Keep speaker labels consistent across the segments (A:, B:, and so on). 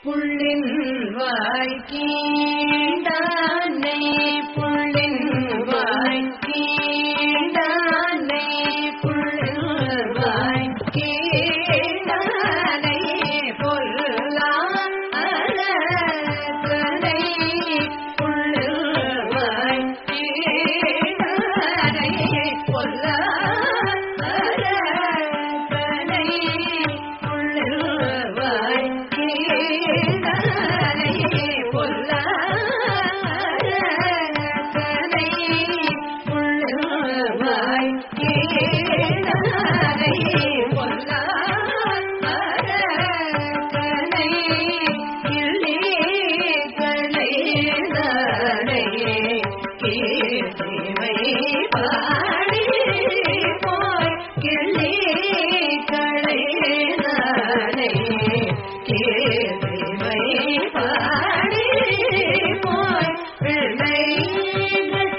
A: புள்ளின் வாய்க்கீண்டானை புள்ளின் வாய்க்கீண்டானை புள்ளின் வாய்க்கீண்டானை பொல்லாம் அழகனை புள்ளின் வாய்க்கீண்டானை பொல்லாம் அழகனை புள்ளின் வாய்க்கீண்டானை பொல்லாம் அழகனை புள்ளின் வாய்க்கீண்டானை பொல்லாம் அழகனை கிள்ளிகளை நாடே கீர்த்திமை பாடி போய் கிள்ளிகளை நாடே கீர்த்திமை பாடி போய் பிள்ளைகள்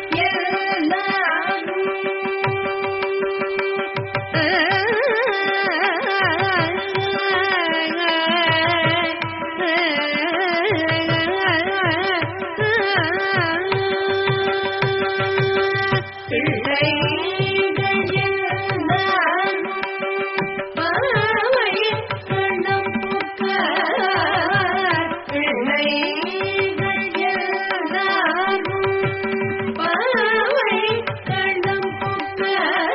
A: பாவை கண்ணம் புக்க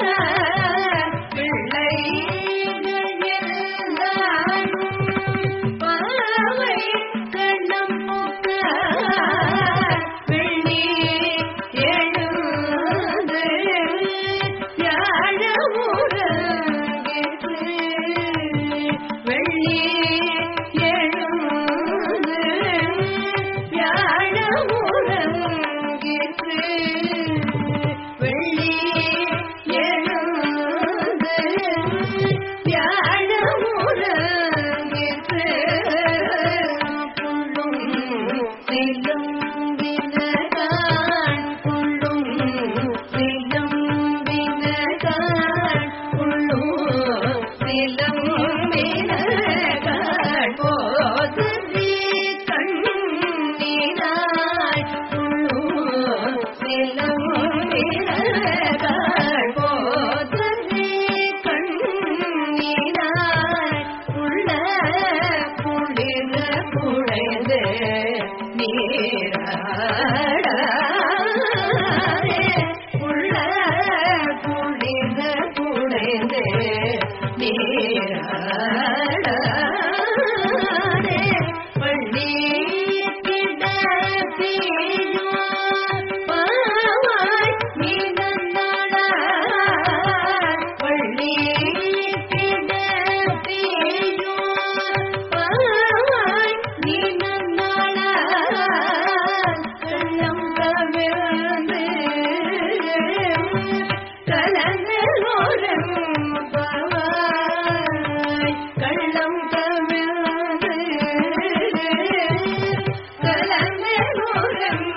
A: பிள்ளைகள் பாவை கண்ணம் புக்க வெள்ளி எழுந்து யாழமுறங்கிற்று வெள்ளி எழுந்து யாழமுறங்கிற்று வெள்ளி எழுந்து வியாழமுறங்கிற்று புள்ளும் சிலும் வினகான் புள்ளும் சிலும் வினகான் புள்ளும் சிலும் வினகான் போது கண்ணினாய் புள்ளும் சிலும் வினகான் போது கண்ணினாய் உள்ள குளிர குழைந்து நீராடாதே உள்ள குளிர குழைந்து நீராடாதே பள்ளி கிடப்பியோ பாவாய் நீ நன்னாளா பள்ளி கிடப்பியோ பாவாய் நீ நன்னாளா கள்ளம் கவிழ்ந்து கலந்தோரம் பாவாய் கள்ளம் கவிழ்ந்து கலந்தோரம்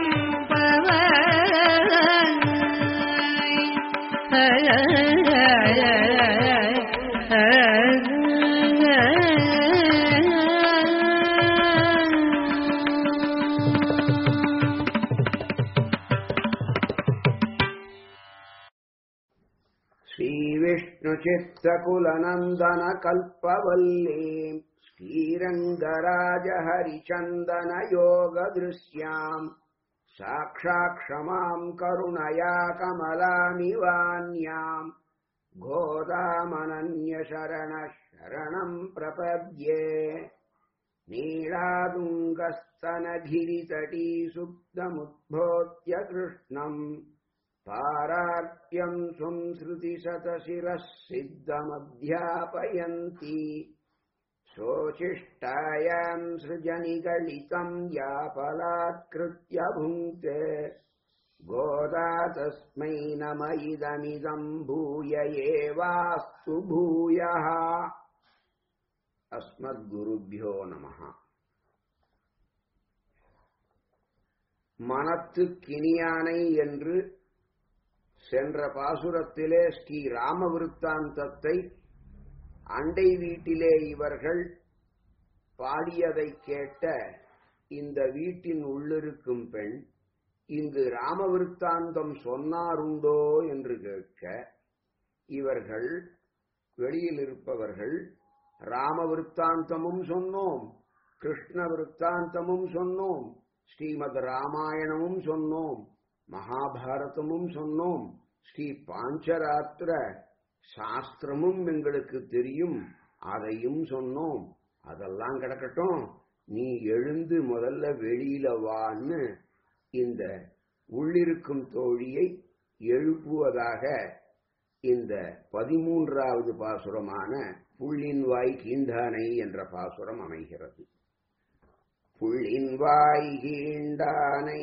B: श्रीविष्णुचित्तकुलनन्दनकल्पवल्लीम् श्रीरङ्गराजहरिचन्दनयोगदृश्याम् साक्षाक्षमाम् करुणया कमलामिवान्याम् गोदामनन्यशरणः शरणम् प्रपद्ये नीलादुङ्गस्तनगिरितटी सुप्तमुद्भोत्य कृष्णम् पारार्प्यम् स्वम् श्रुतिशतशिरः सिद्धमध्यापयन्ति शोचिष्टायाम् सृजनिगलितम् यापलात्कृत्य भुङ्क्ते गोदा तस्मै नम इदमिदम् भूय एवास्तु भूयः अस्मद्गुरुभ्यो नमः மனத்துக்கினியானை என்று சென்ற பாசுரத்திலே ஸ்ரீ ராமவிருத்தாந்தத்தை அண்டை வீட்டிலே இவர்கள் பாடியதை கேட்ட இந்த வீட்டின் உள்ளிருக்கும் பெண் இங்கு ராமவிருத்தாந்தம் சொன்னாருண்டோ என்று கேட்க இவர்கள் வெளியில் இருப்பவர்கள் ராமவிருத்தாந்தமும் சொன்னோம் கிருஷ்ண விருத்தாந்தமும் சொன்னோம் ஸ்ரீமத் ராமாயணமும் சொன்னோம் மகாபாரதமும் சொன்னோம் ஸ்ரீ பாஞ்சராத்திர சாஸ்திரமும் எங்களுக்கு தெரியும் அதையும் சொன்னோம் அதெல்லாம் கிடக்கட்டும் நீ எழுந்து முதல்ல வெளியில வான்னு இந்த உள்ளிருக்கும் தோழியை எழுப்புவதாக இந்த பதிமூன்றாவது பாசுரமான புள்ளின் வாய் கீண்டானை என்ற பாசுரம் அமைகிறது புள்ளின் வாய் கீண்டானை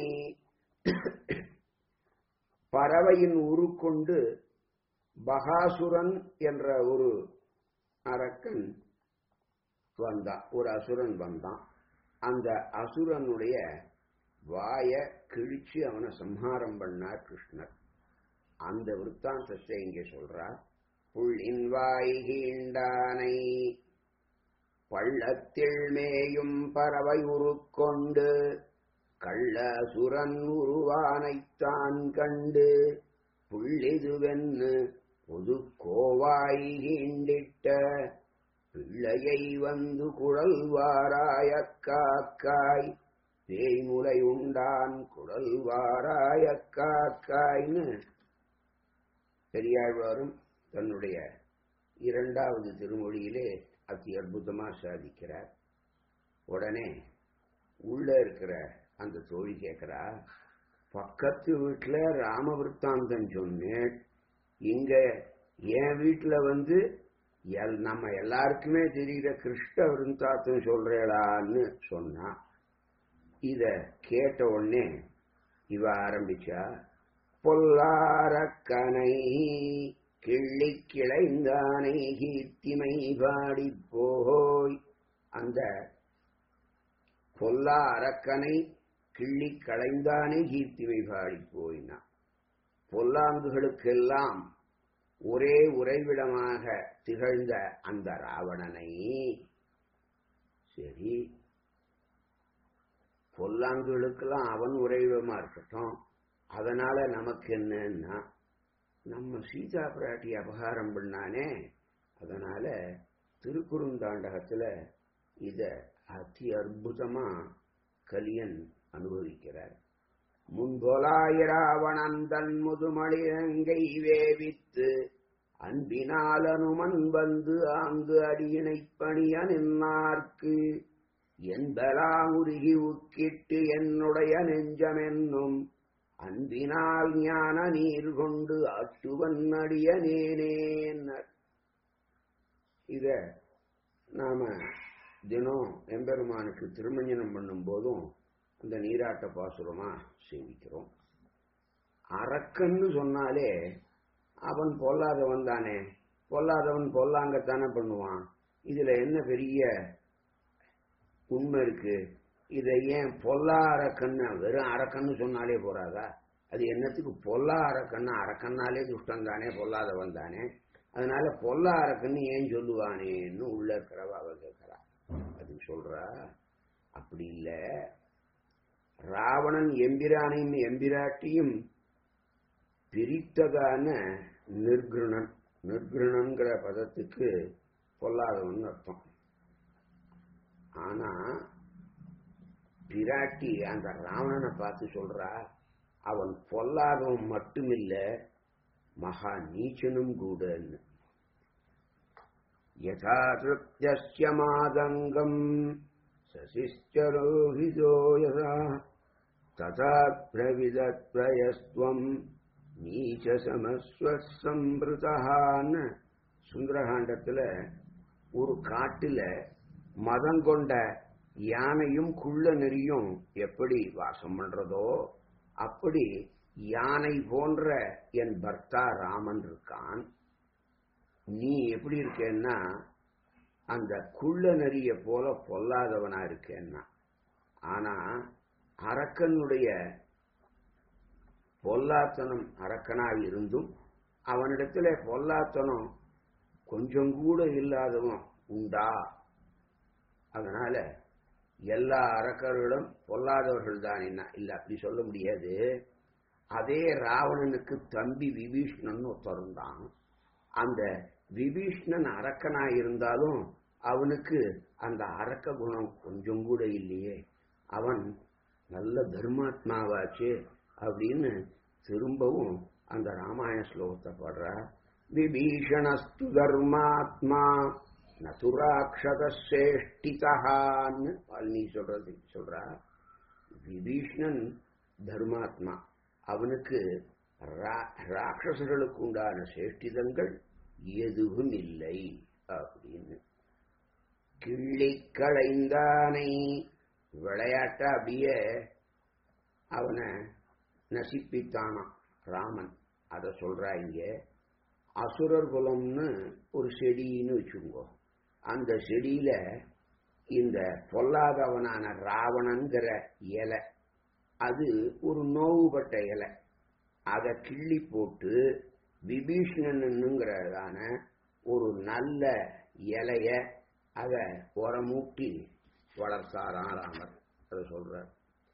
B: பறவையின் உருக்கொண்டு பகாசுரன் என்ற ஒரு அரக்கன் வந்தான் ஒரு அசுரன் வந்தான் அந்த அசுரனுடைய வாய கிழிச்சு அவனை சம்ஹாரம் பண்ணார் கிருஷ்ணர் அந்த விற்த்தாந்தத்தை இங்கே சொல்றார் புள்ளின் வாய் கீண்டானை பள்ளத்தில் மேயும் பறவை உருக்கொண்டு கள்ளசுரன் உருவானைத்தான் கண்டு புள்ளிதுவென்னு பொது கோவாய் கீண்டிட்ட பிள்ளையை வந்து குழல்வாராய காக்காய் தேய்முலை உண்டான் குழல்வாராய காக்காய்னு பெரியாழ்வாரும் தன்னுடைய இரண்டாவது திருமொழியிலே அதி அற்புதமா சாதிக்கிறார் உடனே உள்ள இருக்கிற அந்த தோழி கேட்கிறா பக்கத்து வீட்டுல ராமவிருத்தாந்தம் சொன்னேன் இங்க என் வீட்டுல வந்து எல்- நம்ம எல்லாருக்குமே தெரிகிற கிருஷ்ண விருந்தாத்தம் சொல்றேடான்னு சொன்னா இத கேட்ட உடனே இவ ஆரம்பிச்சா பொல்லாரக்கனை கிள்ளி கிளைந்தானை கீர்த்திமை பாடி போய் அந்த பொல்லா அரக்கனை கிள்ளி களைந்தானே கீர்த்திமை பாடி போயினா பொல்லாங்குகளுக்கெல்லாம் ஒரே உறைவிடமாக திகழ்ந்த அந்த ராவணனை சரி பொல்லாங்குகளுக்கெல்லாம் அவன் உறைவிடமா இருக்கட்டும் அதனால நமக்கு என்னன்னா நம்ம சீதா பிராட்டி அபகாரம் பண்ணானே அதனால திருக்குறுந்தாண்டகத்துல இத அதி அற்புதமா கலியன் அனுபவிக்கிறார் முன்பொலாயிராவணன் தன் முதுமலிரங்கை வேவித்து அன்பினால் அனுமன் வந்து ஆங்கு அடியினைப் பணிய நின்னார்க்கு என்பலாம் உருகி உக்கிட்டு என்னுடைய நெஞ்சமென்னும் அன்பினால் ஞான நீர் கொண்டு ஆட்டுவன் அடிய நேனேன்னர் இத நாம தினம் எம்பெருமானுக்கு திருமஞ்சனம் பண்ணும் போதும் அந்த நீராட்ட பாசுரமா சேவிக்கிறோம் அரக்கன்னு சொன்னாலே அவன் பொல்லாதவன் தானே பொல்லாதவன் பொல்லாங்கத்தானே பண்ணுவான் இதுல என்ன பெரிய உண்மை இருக்கு இதை ஏன் பொல்லா அரக்கன்னு வெறும் அரக்கன்னு சொன்னாலே போறாதா அது என்னத்துக்கு பொல்லா அரக்கன்னு அரக்கன்னாலே துஷ்டம் தானே பொல்லாதவன் தானே அதனால பொல்லா அரக்கன்னு ஏன் சொல்லுவானேன்னு உள்ள இருக்கிறவ அவ கேட்கிறா அது சொல்றா அப்படி இல்ல ராவணன் எம்பிரானையும் எம்பிராட்டியும் பிரித்ததான நிர்குணன் நிர்குணன்கிற பதத்துக்கு பொல்லாதவன் அர்த்தம் ஆனா பிராட்டி அந்த ராவணனை பார்த்து சொல்றா அவன் பொல்லாதவன் மட்டுமில்ல மகா நீச்சனும் கூடன்னு யதா திருப்திய மாதங்கம் சசிஷ்டரோஹிதோ யதா ததா பிரவிதத்வயஸ்துவம் நீச்ச சமஸ்வசம்பிருதான்னு சுந்தரகாண்டத்துல ஒரு காட்டுல மதம் கொண்ட யானையும் குள்ள நெறியும் எப்படி வாசம் பண்றதோ அப்படி யானை போன்ற என் பர்த்தா ராமன் இருக்கான் நீ எப்படி இருக்கேன்னா அந்த குள்ள நெறிய போல பொல்லாதவனா இருக்கேன்னா ஆனா அரக்கனுடைய பொல்லாத்தனம் அரக்கனாய் இருந்தும் அவனிடத்துல பொல்லாத்தனம் கொஞ்சம் கூட இல்லாதவன் உண்டா அதனால எல்லா அரக்கர்களும் பொல்லாதவர்கள் தான் என்ன இல்ல அப்படி சொல்ல முடியாது அதே ராவணனுக்கு தம்பி விபீஷ்ணன் ஒருத்தர் இருந்தான் அந்த விபீஷ்ணன் அரக்கனா இருந்தாலும் அவனுக்கு அந்த அரக்க குணம் கொஞ்சம் கூட இல்லையே அவன் நல்ல தர்மாத்மாவாச்சு அப்படின்னு திரும்பவும் அந்த ராமாயண ஸ்லோகத்தை பாடுறா விபீஷணஸ்து தர்மாத்மா நதுராட்சதேஷ்டிதான்னு வால்மீகி சொல்றது சொல்றா விபீஷ்ணன் தர்மாத்மா அவனுக்கு ரா- ராட்சசர்களுக்கு உண்டான சேஷ்டிதங்கள் எதுவும் இல்லை அப்படின்னு கிள்ளி களைந்தானை விளையாட்ட அப்படியே அவனை நசிப்பித்தானாம் ராமன் அத சொல்றா இங்க அசுரர் குலம்னு ஒரு செடின்னு வச்சுக்கோ அந்த செடியில இந்த பொல்லாதவனான ராவணங்கிற இலை அது ஒரு நோவுபட்ட இலை அதை கிள்ளி போட்டு விபீஷணனுங்கிறதான ஒரு நல்ல இலைய அத உரமூட்டி வளர்த்தாராம் ராமர் அதை சொல்றார்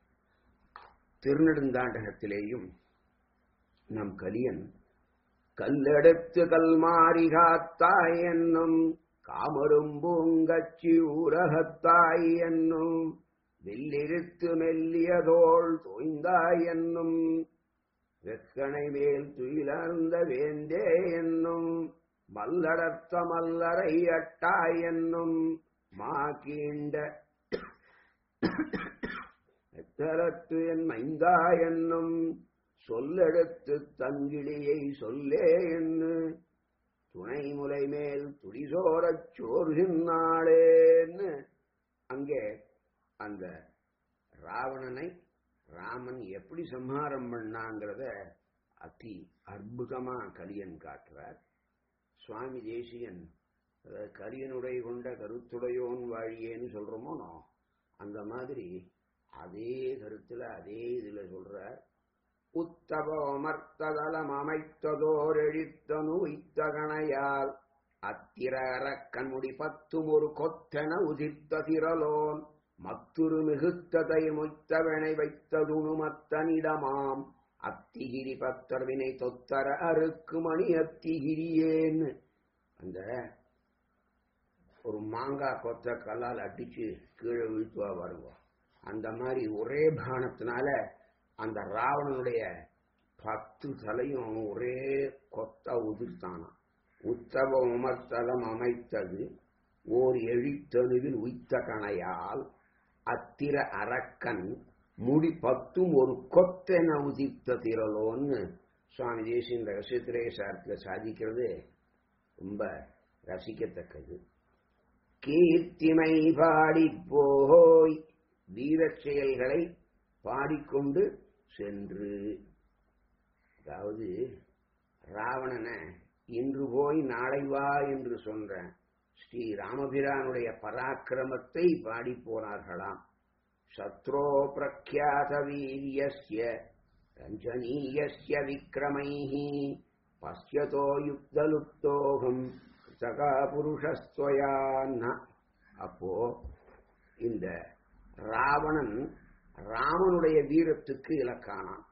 B: திருநெடுந்தாண்டகத்திலேயும் நம் கலியன் கல்லெடுத்து கல்மாரி காத்தாய் என்னும் காமரும் பூங்கச்சி ஊரகத்தாய் என்னும் வில்லிருத்து மெல்லியதோள் தோய்ந்தாய் என்னும் வெக்கனை மேல் துயிலர்ந்த வேந்தே என்னும் மல்லடர்த்த மல்லரை அட்டாய் என்னும் மா கீண்ட எத்தரத்து என் மைந்தா என்னும் சொல்லெடுத்து தங்கிலியை சொல்லே என்று துணை முலை மேல் துடிசோரச் சோர்கின்றாளேன்னு அங்கே அந்த ராவணனை ராமன் எப்படி சம்ஹாரம் பண்ணாங்கிறத அதி அற்புதமா கலியன் காட்டுறார் சுவாமி தேசியன் அதாவது கலியனுடைய கொண்ட கருத்துடையோன் வாழியேன்னு சொல்றோமோ நோ. அந்த மாதிரி அதே கருத்துல அதே இதுல சொல்றார் உத்தபமர்த்ததலம் அமைத்ததோர் எழுத்தனு இத்தகணையால் அத்திர அரக்கன்முடி பத்தும் ஒரு கொத்தென உதிர்த்த திரலோன் மத்துரு மிகுத்ததை மொய்த்தவனை வைத்ததுணு மத்தனிடமாம் அத்திகிரி பத்தர்வினை தொத்தர அறுக்கு மணி அத்திகிரியேன்னு அந்த ஒரு மாங்காய் கொத்த கல்லால் அடிச்சு கீழே வீழ்த்துவா வருங்க அந்த மாதிரி ஒரே பானத்தினால அந்த ராவணனுடைய பத்து தலையும் ஒரே கொத்தா உதிர்த்தானாம் உத்தவ உமர்த்தலம் அமைத்தது ஓர் எழித்தணுவில் உய்த்த கணையால் அத்திர அரக்கன் முடி பத்தும் ஒரு கொத்தென உதிர்த்த திரளோன்னு சுவாமி தேசியின் ரகசியத்திரே சாரத்தில் சாதிக்கிறது ரொம்ப ரசிக்கத்தக்கது கீர்த்திமை பாடி போய் வீரச் செயல்களை பாடிக்கொண்டு சென்று அதாவது ராவணனை இன்று போய் நாளை வா என்று சொன்ன ஸ்ரீ ராமபிரானுடைய பராக்கிரமத்தை பாடி போனார்களாம் சத்ரோ பிரக்யாத வீரியஸ்ய ரஞ்சனீயஸ்ய விக்ரமைஹி பஸ்யதோ யுக்தலுப்தோகம் சகா புருஷஸ்துவயான்னா அப்போ இந்த ராவணன் ராமனுடைய வீரத்துக்கு இலக்கானான்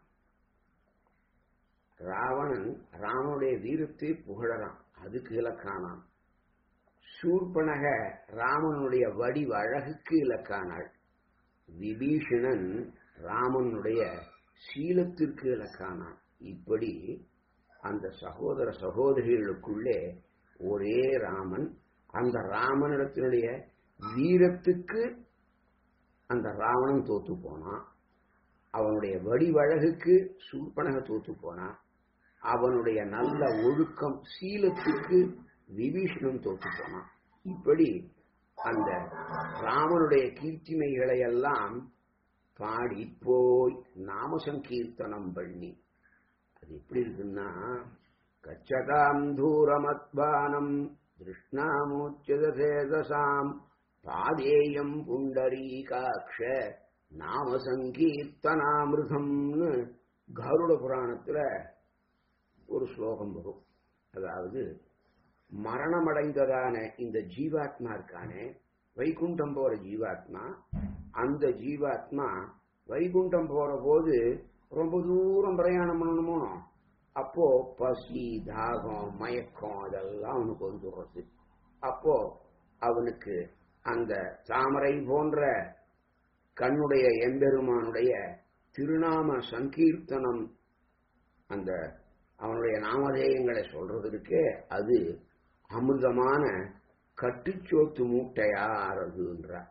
B: ராவணன் ராமனுடைய வீரத்தை புகழறான் அதுக்கு இலக்கானான் சூர்பனக ராமனுடைய வடிவ அழகுக்கு இலக்கானாள் விபீஷணன் ராமனுடைய சீலத்திற்கு இலக்கானான் இப்படி அந்த சகோதர சகோதரிகளுக்குள்ளே ஒரே ராமன் அந்த ராமனிடத்தினுடைய வீரத்துக்கு அந்த ராவணன் தோத்து போனான் அவனுடைய வடிவழகுக்கு சூர்பனக தோத்து போனான் அவனுடைய நல்ல ஒழுக்கம் சீலத்துக்கு விபீஷணன் தோத்து போனான் இப்படி அந்த ராமனுடைய கீர்த்திமைகளை எல்லாம் பாடி போய் நாம சங்கீர்த்தனம் பண்ணி அது எப்படி இருக்குன்னா கச்சதாம் தூரமத்வானம் திருஷ்ணாமூச்சதசேதசாம் பாதேயம் புண்டரீகாட்ச நாம சங்கீர்த்தனாமிருதம்னு கருட புராணத்துல ஒரு ஸ்லோகம் வரும் அதாவது மரணமடைந்ததான இந்த ஜீவாத்மா இருக்கானே வைகுண்டம் போற ஜீவாத்மா அந்த ஜீவாத்மா வைகுண்டம் போற போது ரொம்ப தூரம் பிரயாணம் பண்ணணுமோ அப்போ பசி தாகம் மயக்கம் அதெல்லாம் அவனுக்கு வந்துடுறது அப்போ அவனுக்கு அந்த தாமரை போன்ற கண்ணுடைய எம்பெருமானுடைய திருநாம சங்கீர்த்தனம் அந்த அவனுடைய நாமதேயங்களை சொல்றதுக்கு அது அமிர்தமான கட்டுச்சோத்து மூட்டையாறதுன்றார்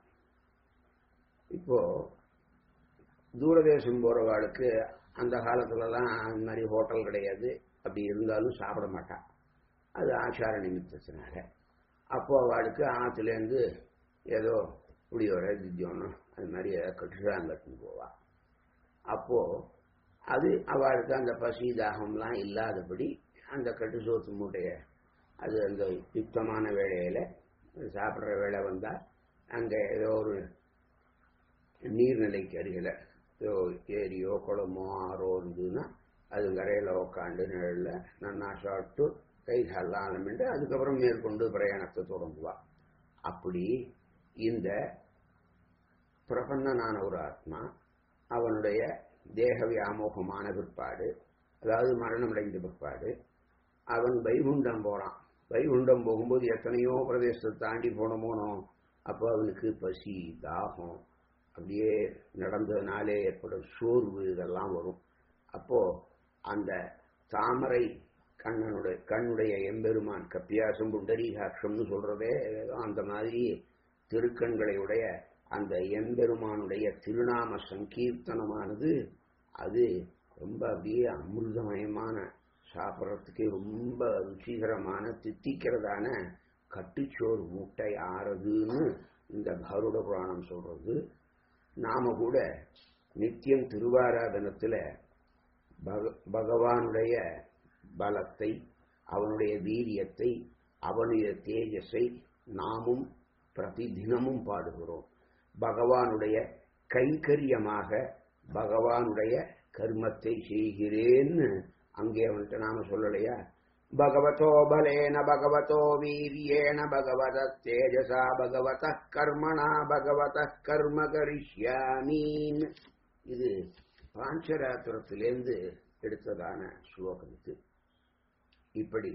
B: இப்போ தூரதேசம் போறவாளுக்கு அந்த காலத்துலலாம் அந்த மாதிரி ஹோட்டல் கிடையாது அப்படி இருந்தாலும் சாப்பிட மாட்டான் அது ஆச்சார நிமித்தத்தினால அப்போ அவளுக்கு ஆற்றுலேருந்து ஏதோ புளியோர தித்தியோனம் அது மாதிரி கட்டுறாங்கட்டுன்னு போவா அப்போ அது அவளுக்கு அந்த பசி தாகம்லாம் இல்லாதபடி அந்த கட்டு சோத்து மூட்டைய அது அந்த யுக்தமான வேளையில சாப்பிட்ற வேலை வந்தா அங்க ஏதோ ஒரு நீர்நிலைக்கு அருகில ஏதோ ஏரியோ குளமோ ஆறோ இருந்ததுன்னா அது கரையில உக்காண்டு நிழல்ல நன்னா சாப்பிட்டு கை காலெல்லாம் அலமிட்டு அதுக்கப்புறம் மேற்கொண்டு பிரயாணத்தை தொடங்குவா அப்படி இந்த பிரபன்னனான ஒரு ஆத்மா அவனுடைய தேக வியாமோகமான பிற்பாடு அதாவது மரணம் அடைந்த பிற்பாடு அவன் வைகுண்டம் போறான் வைகுண்டம் போகும்போது எத்தனையோ பிரதேசத்தை தாண்டி போனமோனோ அப்போ அவனுக்கு பசி தாகம் அப்படியே நடந்ததுனாலே ஏற்படும் சோர்வு இதெல்லாம் வரும் அப்போ அந்த தாமரை கண்ணனுடைய கண்ணுடைய எம்பெருமான் கப்பியாசம் புண்டரீகாட்சம்னு சொல்றதே அந்த மாதிரி திருக்கண்களை உடைய அந்த எம்பெருமானுடைய திருநாம சங்கீர்த்தனமானது அது ரொம்ப அப்படியே அமிர்தமயமான சாப்பிட்றதுக்கு ரொம்ப ருச்சிகரமான தித்திக்கிறதான கட்டுச்சோறு மூட்டை ஆறதுன்னு இந்த கருட புராணம் சொல்றது நாம கூட நித்தியம் திருவாராதனத்துல பகவானுடைய பலத்தை அவனுடைய வீரியத்தை அவனுடைய தேஜஸை நாமும் பிரதிதினமும் பாடுகிறோம் பகவானுடைய கைங்கரியமாக பகவானுடைய கர்மத்தை செய்கிறேன்னு அங்கே அவன்கிட்ட நாம சொல்லலையா பகவதோ பலேன பகவதோ வீரியேன பகவத தேஜசா பகவத கர்மணா பகவத கர்ம கரிஷ்யாமீன் இது பாஞ்சராத்திரத்திலேருந்து எடுத்ததான ஸ்லோகம் இது இப்படி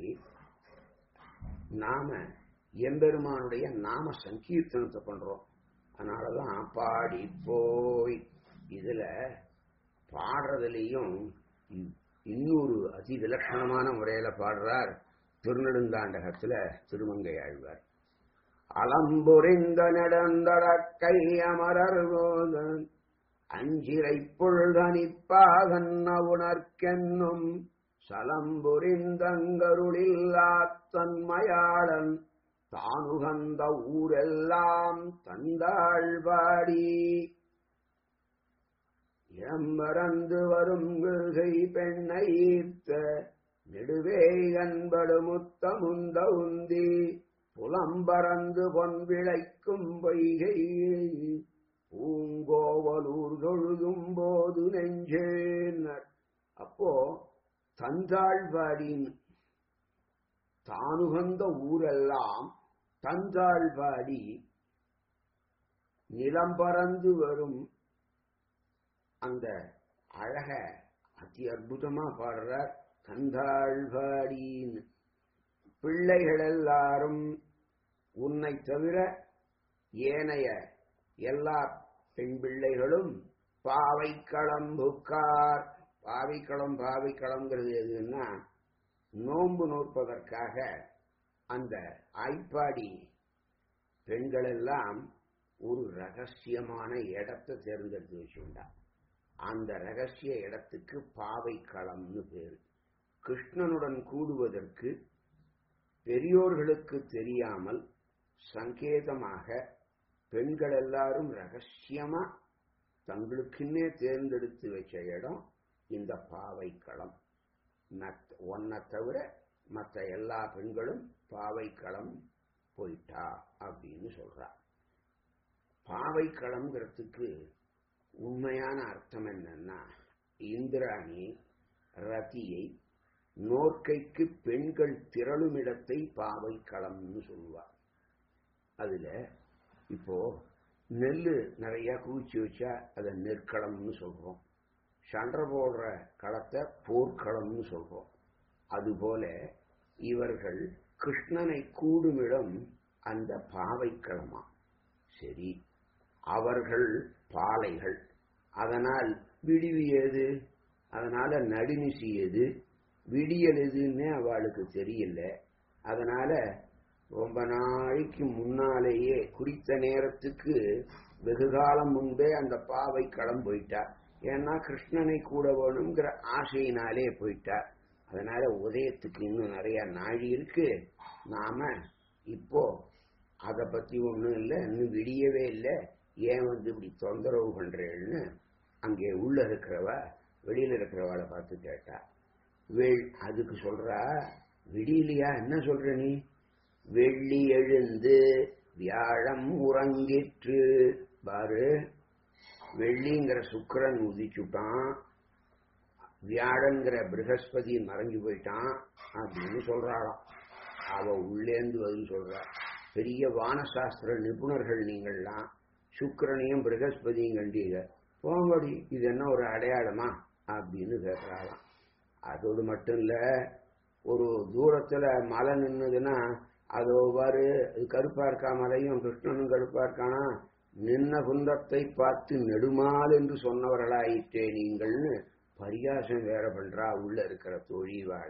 B: நாம எம்பெருமானுடைய நாம சங்கீர்த்தனத்தை பண்றோம் அதனாலதான் பாடி போய் இதுல பாடுறதுலயும் இன்னொரு அதி விலட்சணமான முறையில பாடுறார் திருநெடுந்தாண்டகத்துல திருமங்கை ஆழ்வார் அலம்புரிந்த நடந்தடக்கை அமரர் போதன் அஞ்சிரை பொழுதனிப்பாகன் உணர்க்கென்னும் சலம்புரிந்தங்கருளில்லாத்தன்மயாளன் தானுகந்த ஊரெல்லாம் தந்தாழ்வாடி எம்பரந்து வரும் கிருகை பெண்ணை ஈர்த்த நெடுவே அன்படு முத்தமுந்த உந்தி புலம்பரந்து பொன் விளைக்கும் பொய்கை பூங்கோவலூர் தொழுதும் போது நெஞ்சேனர் அப்போ தந்தாழ்வாடின் தானுகந்த ஊரெல்லாம் தந்தாழ்வாடி நிலம் பறந்து வரும் அந்த அழக அதி அற்புதமா பாடுறார் தந்தாழ்வாடின்னு பிள்ளைகள் எல்லாரும் உன்னை தவிர ஏனைய எல்லா பெண் பிள்ளைகளும் பாவை களம்புக்கார் பாவிக்களம் பாவிக்களம்ங்கிறது எதுன்னா நோன்பு நோற்பதற்காக அந்த ஆய்ப்பாடி பெண்கள் எல்லாம் ஒரு ரகசியமான இடத்தை தேர்ந்தெடுத்து வச்சுண்டா அந்த ரகசிய இடத்துக்கு பாவை களம்னு பேரு கிருஷ்ணனுடன் கூடுவதற்கு பெரியோர்களுக்கு தெரியாமல் சங்கேதமாக பெண்கள் எல்லாரும் ரகசியமா தங்களுக்குன்னே தேர்ந்தெடுத்து வச்ச இடம் இந்த பாவை களம் ஒன்னை தவிர மற்ற எல்லா பெண்களும் பாவை களம் போயிட்டா அப்படின்னு சொல்றா பாவை களம்ங்கிறதுக்கு உண்மையான அர்த்தம் என்னன்னா இந்திராணி ரதியை நோர்க்கைக்கு பெண்கள் திரளும் இடத்தை பாவை களம்னு சொல்லுவார் அதுல இப்போ நெல்லு நிறைய குவிச்சு வச்சா அதை நெற்களம்னு சொல்றோம் சண்டை போடுற களத்தை போர்க்களம்னு சொல்றோம் அதுபோல இவர்கள் கிருஷ்ணனை கூடுமிடம் அந்த பாவைக்களமா சரி அவர்கள் பாலைகள் அதனால் விடிவியது அதனால நடுநிசி எது விடியல் எதுன்னு அவளுக்கு தெரியல அதனால ரொம்ப நாளைக்கு முன்னாலேயே குறித்த நேரத்துக்கு வெகு காலம் முன்பே அந்த பாவை களம் போயிட்டா ஏன்னா கிருஷ்ணனை கூட வேணுங்கிற ஆசையினாலே போயிட்டா அதனால உதயத்துக்கு இன்னும் நிறைய நாழி இருக்கு நாம இப்போ அதை பத்தி ஒண்ணும் இல்லை இன்னும் விடியவே இல்லை ஏன் வந்து இப்படி தொந்தரவு பண்றேன்னு அங்கே உள்ள இருக்கிறவ வெளியில இருக்கிறவாளை பார்த்து கேட்டா வெள் அதுக்கு சொல்றா விடியலையா என்ன சொல்ற நீ வெள்ளி எழுந்து வியாழம் உறங்கிற்று பாரு வெள்ளிங்கிற சுக்கிரன் உதிச்சுட்டான் வியாழங்கிற பிரகஸ்பதி மறைஞ்சு போயிட்டான் அப்படின்னு சொல்றாளாம் அவ உள்ளேந்து பதில் சொல்றா பெரிய வானசாஸ்திர நிபுணர்கள் நீங்கள்லாம் சுக்கிரனையும் பிரகஸ்பதியும் கண்டீங்க போங்கடி இது என்ன ஒரு அடையாளமா அப்படின்னு கேட்கறாளாம் அதோடு மட்டும் இல்ல ஒரு தூரத்துல மலை நின்னுதுன்னா அதோ பாரு இது கருப்பா இருக்கா மலையும் கிருஷ்ணனும் கருப்பா இருக்கானா நின்ன குந்தத்தை பார்த்து நெடுமால் என்று சொன்னவர்களாயிற்றே நீங்கள்னு பரிகாசம் வேற பண்றா உள்ள இருக்கிற தொழிவாழ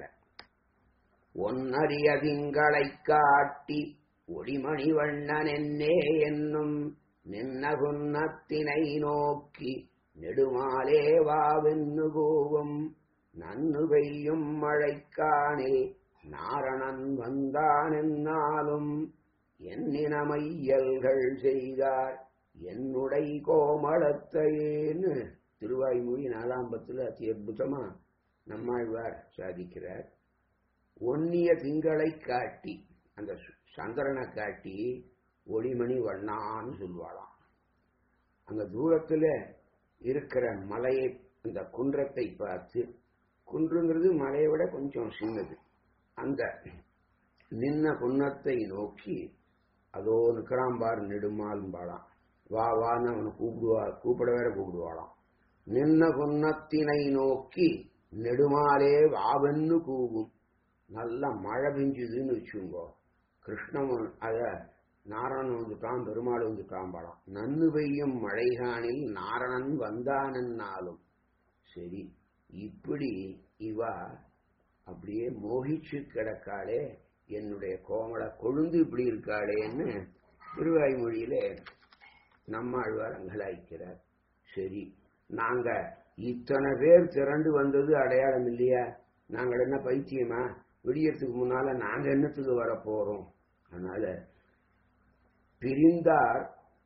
B: ஒன்னறிய திங்களை காட்டி ஒளிமணி வண்ணன் என்னே என்னும் நின்ன குன்னத்தினை நோக்கி நெடுமாலே வாவென்னு கோவும் நன்னு பெய்யும் மழைக்கானில் நாரணன் வந்தான் என்னாலும் எண்ணினமையல்கள் செய்தார் என்னுடை கோமளத்தையேன்னு திருவாய்மொழி நாலாம் பத்துல அதி அற்புதமா நம்மாழ்வார் சாதிக்கிறார் ஒன்னிய திங்களை காட்டி அந்த சந்திரனை காட்டி ஒளிமணி வண்ணான்னு சொல்லுவாளாம் அங்க தூரத்துல இருக்கிற மலையை அந்த குன்றத்தை பார்த்து குன்றுங்கிறது மலையை விட கொஞ்சம் சின்னது அந்த நின்ன குன்னத்தை நோக்கி அதோ நிற்கிறான் பார் நெடுமால்பாளாம் வா வான்னு அவனை கூப்பிடுவா கூப்பிட வேற கூப்பிடுவாளாம் நின்ன குன்னத்தினை நோக்கி நெடுமாலே வாவென்னு கூவும் நல்லா மழை பெஞ்சுதுன்னு வச்சுங்கோ கிருஷ்ணன் அத நாரணன் வந்துட்டான் பெருமாள் வந்துட்டான் பாடம் நன்னு பெய்யும் மழைகானில் நாரணன் வந்தானன்னாலும் சரி இப்படி இவா அப்படியே மோகிச்சு கிடக்காளே என்னுடைய கோமளை கொழுந்து இப்படி இருக்காளேன்னு திருவாய்மொழியிலே நம்மாழ்வார் அங்கலாய்க்கிறார் சரி நாங்க இத்தனை பேர் திரண்டு வந்தது அடையாளம் இல்லையா நாங்கள் என்ன பைத்தியமா விடியறதுக்கு முன்னால நாங்க என்னத்துக்கு வர போறோம் அதனால பிரிந்தார்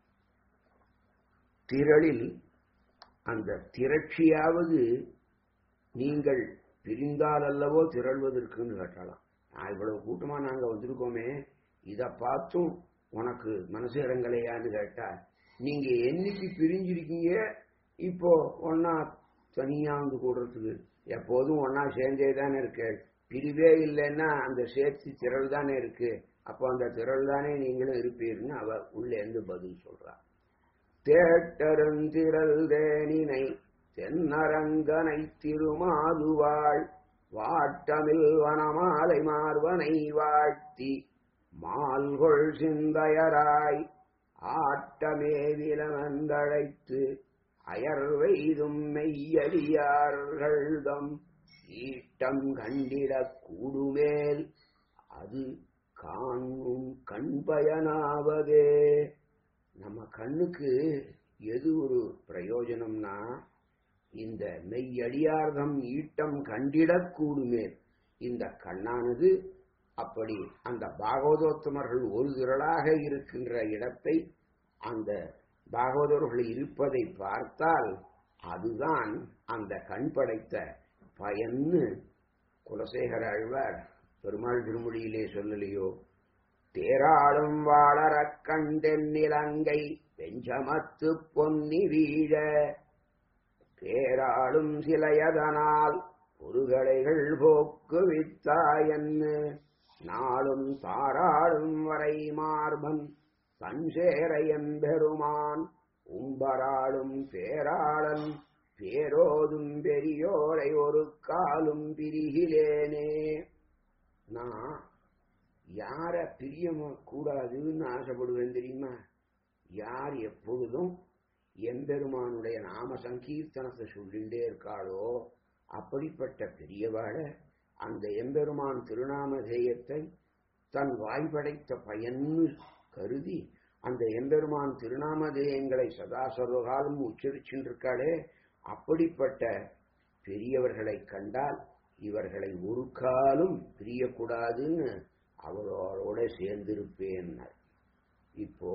B: திரளில் அந்த திரட்சியாவது நீங்கள் பிரிந்தால் அல்லவோ திரள்வதற்குன்னு கேட்டாலாம் நான் இவ்வளவு கூட்டமா நாங்க வந்திருக்கோமே இத பார்த்தும் உனக்கு மனசு இறங்கலையான்னு கேட்டா நீங்க என்னைக்கு பிரிஞ்சிருக்கீங்க இப்போ ஒன்னா தனியா வந்து கூடுறதுக்கு எப்போதும் ஒன்னா சேர்ந்தே தானே இருக்கு பிரிவே இல்லைன்னா அந்த சேர்த்து திரள் தானே இருக்கு அப்போ அந்த திரள் தானே நீங்களும் இருப்பீர்னு அவ உள்ளே இருந்து பதில் சொல்றா தேட்டருந்திரல் தேனினை தென்னரங்கனை திருமாதுவாள் வாட்டமில் வனமாலை மார்வனை வாழ்த்தி மால்கொள் சிந்தையராய் ஆட்டமே விலமந்தழைத்து அயர் வெய்தும் மெய்யடியார்கள்தம் ஈட்டம் கண்டிடக் கூடுமேல் அது காணும் கண் பயனாவதே நம்ம கண்ணுக்கு எது ஒரு பிரயோஜனம்னா இந்த மெய்யடியார்தம் ஈட்டம் கண்டிடக் கூடுமே இந்த கண்ணானது அப்படி அந்த பாகவதோத்தமர்கள் ஒரு திரளாக இருக்கின்ற இடத்தை அந்த பாகவதர்கள் இருப்பதை பார்த்தால் அதுதான் அந்த கண் படைத்த பயன்னு குலசேகர ஆழ்வார் பெருமாள் திருமொழியிலே சொல்லலையோ தேராளும் வாழறக் கண்டென்னிலங்கை வெஞ்சமத்து பொன்னி வீழ பேராளும் சிலையதனால் பொருகளைகள் போக்குவித்தாயன்னு நாளும் தாராளும் வரை மார்பன் தன்சேர எம்பெருமான் உம்பராளும் பேராளன் பேரோதும் பெரியோரை ஒரு காலும் பிரிகிலேனே நான் யார பிரியம கூடாதுன்னு ஆசைப்படுவேன் தெரியுமா யார் எப்பொழுதும் எம்பெருமானுடைய நாம சங்கீர்த்தனத்தை சொல்லிண்டே இருக்காளோ அப்படிப்பட்ட பெரியவாளை அந்த எம்பெருமான் திருநாமதேயத்தை தன் வாய் படைத்த பயன்னு கருதி அந்த எம்பெருமான் திருநாமதேயங்களை சதா சர்வகாலம் உச்சரிச்சுருக்காளே அப்படிப்பட்ட பெரியவர்களை கண்டால் இவர்களை ஒரு காலும் பிரியக்கூடாதுன்னு அவரோட சேர்ந்திருப்பேன் இப்போ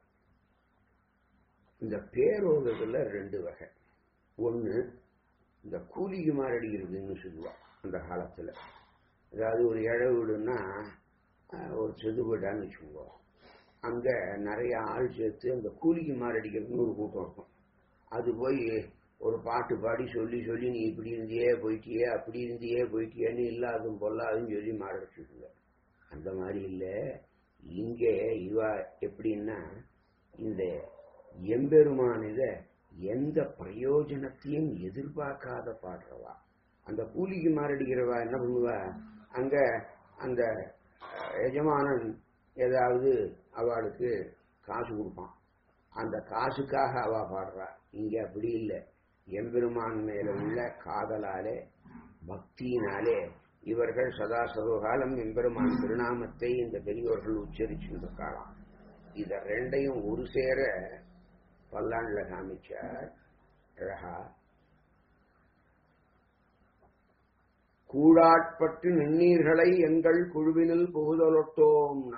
B: இந்த பேரோதுல ரெண்டு வகை ஒன்று இந்த கூலிக்கு மாரடிக்கிறதுன்னு சொல்லுவா அந்த காலத்தில் அதாவது ஒரு இழ வீடுன்னா ஒரு செது வீடான்னு வச்சுக்குவோம் அங்கே நிறைய ஆள் சேர்த்து அந்த கூலிக்கு மாரடிக்கிறதுன்னு ஒரு கூட்டம் இருக்கும் அது போய் ஒரு பாட்டு பாடி சொல்லி சொல்லி நீ இப்படி இருந்தியே போயிட்டியே அப்படி இருந்தியே போயிட்டியேன்னு இல்லாதும் பொல்லாதுன்னு சொல்லி மாரடிச்சுக்குங்க அந்த மாதிரி இல்லை இங்கே இவா எப்படின்னா இந்த எம்பெருமான் இத எந்த பிரயோஜனத்தையும் எதிர்பார்க்காத பாடுறவா அந்த கூலிக்கு மாரடிக்கிறவா என்ன பண்ணுவா அங்க அந்த எஜமானன் ஏதாவது அவளுக்கு காசு கொடுப்பான் அந்த காசுக்காக அவ பாடுறா இங்க அப்படி இல்லை எம்பெருமான் மேல உள்ள காதலாலே பக்தியினாலே இவர்கள் சதா சர்வகாலம் எம்பெருமான் திருநாமத்தை இந்த பெரியோர்கள் உச்சரிச்சுருக்காளாம் இத ரெண்டையும் ஒரு சேர பல்லாண்டுல காமிச்சார் அழகா கூடாட்பட்டு நின்னீர்களை எங்கள் குழுவினில் புகுதலொட்டோம்னா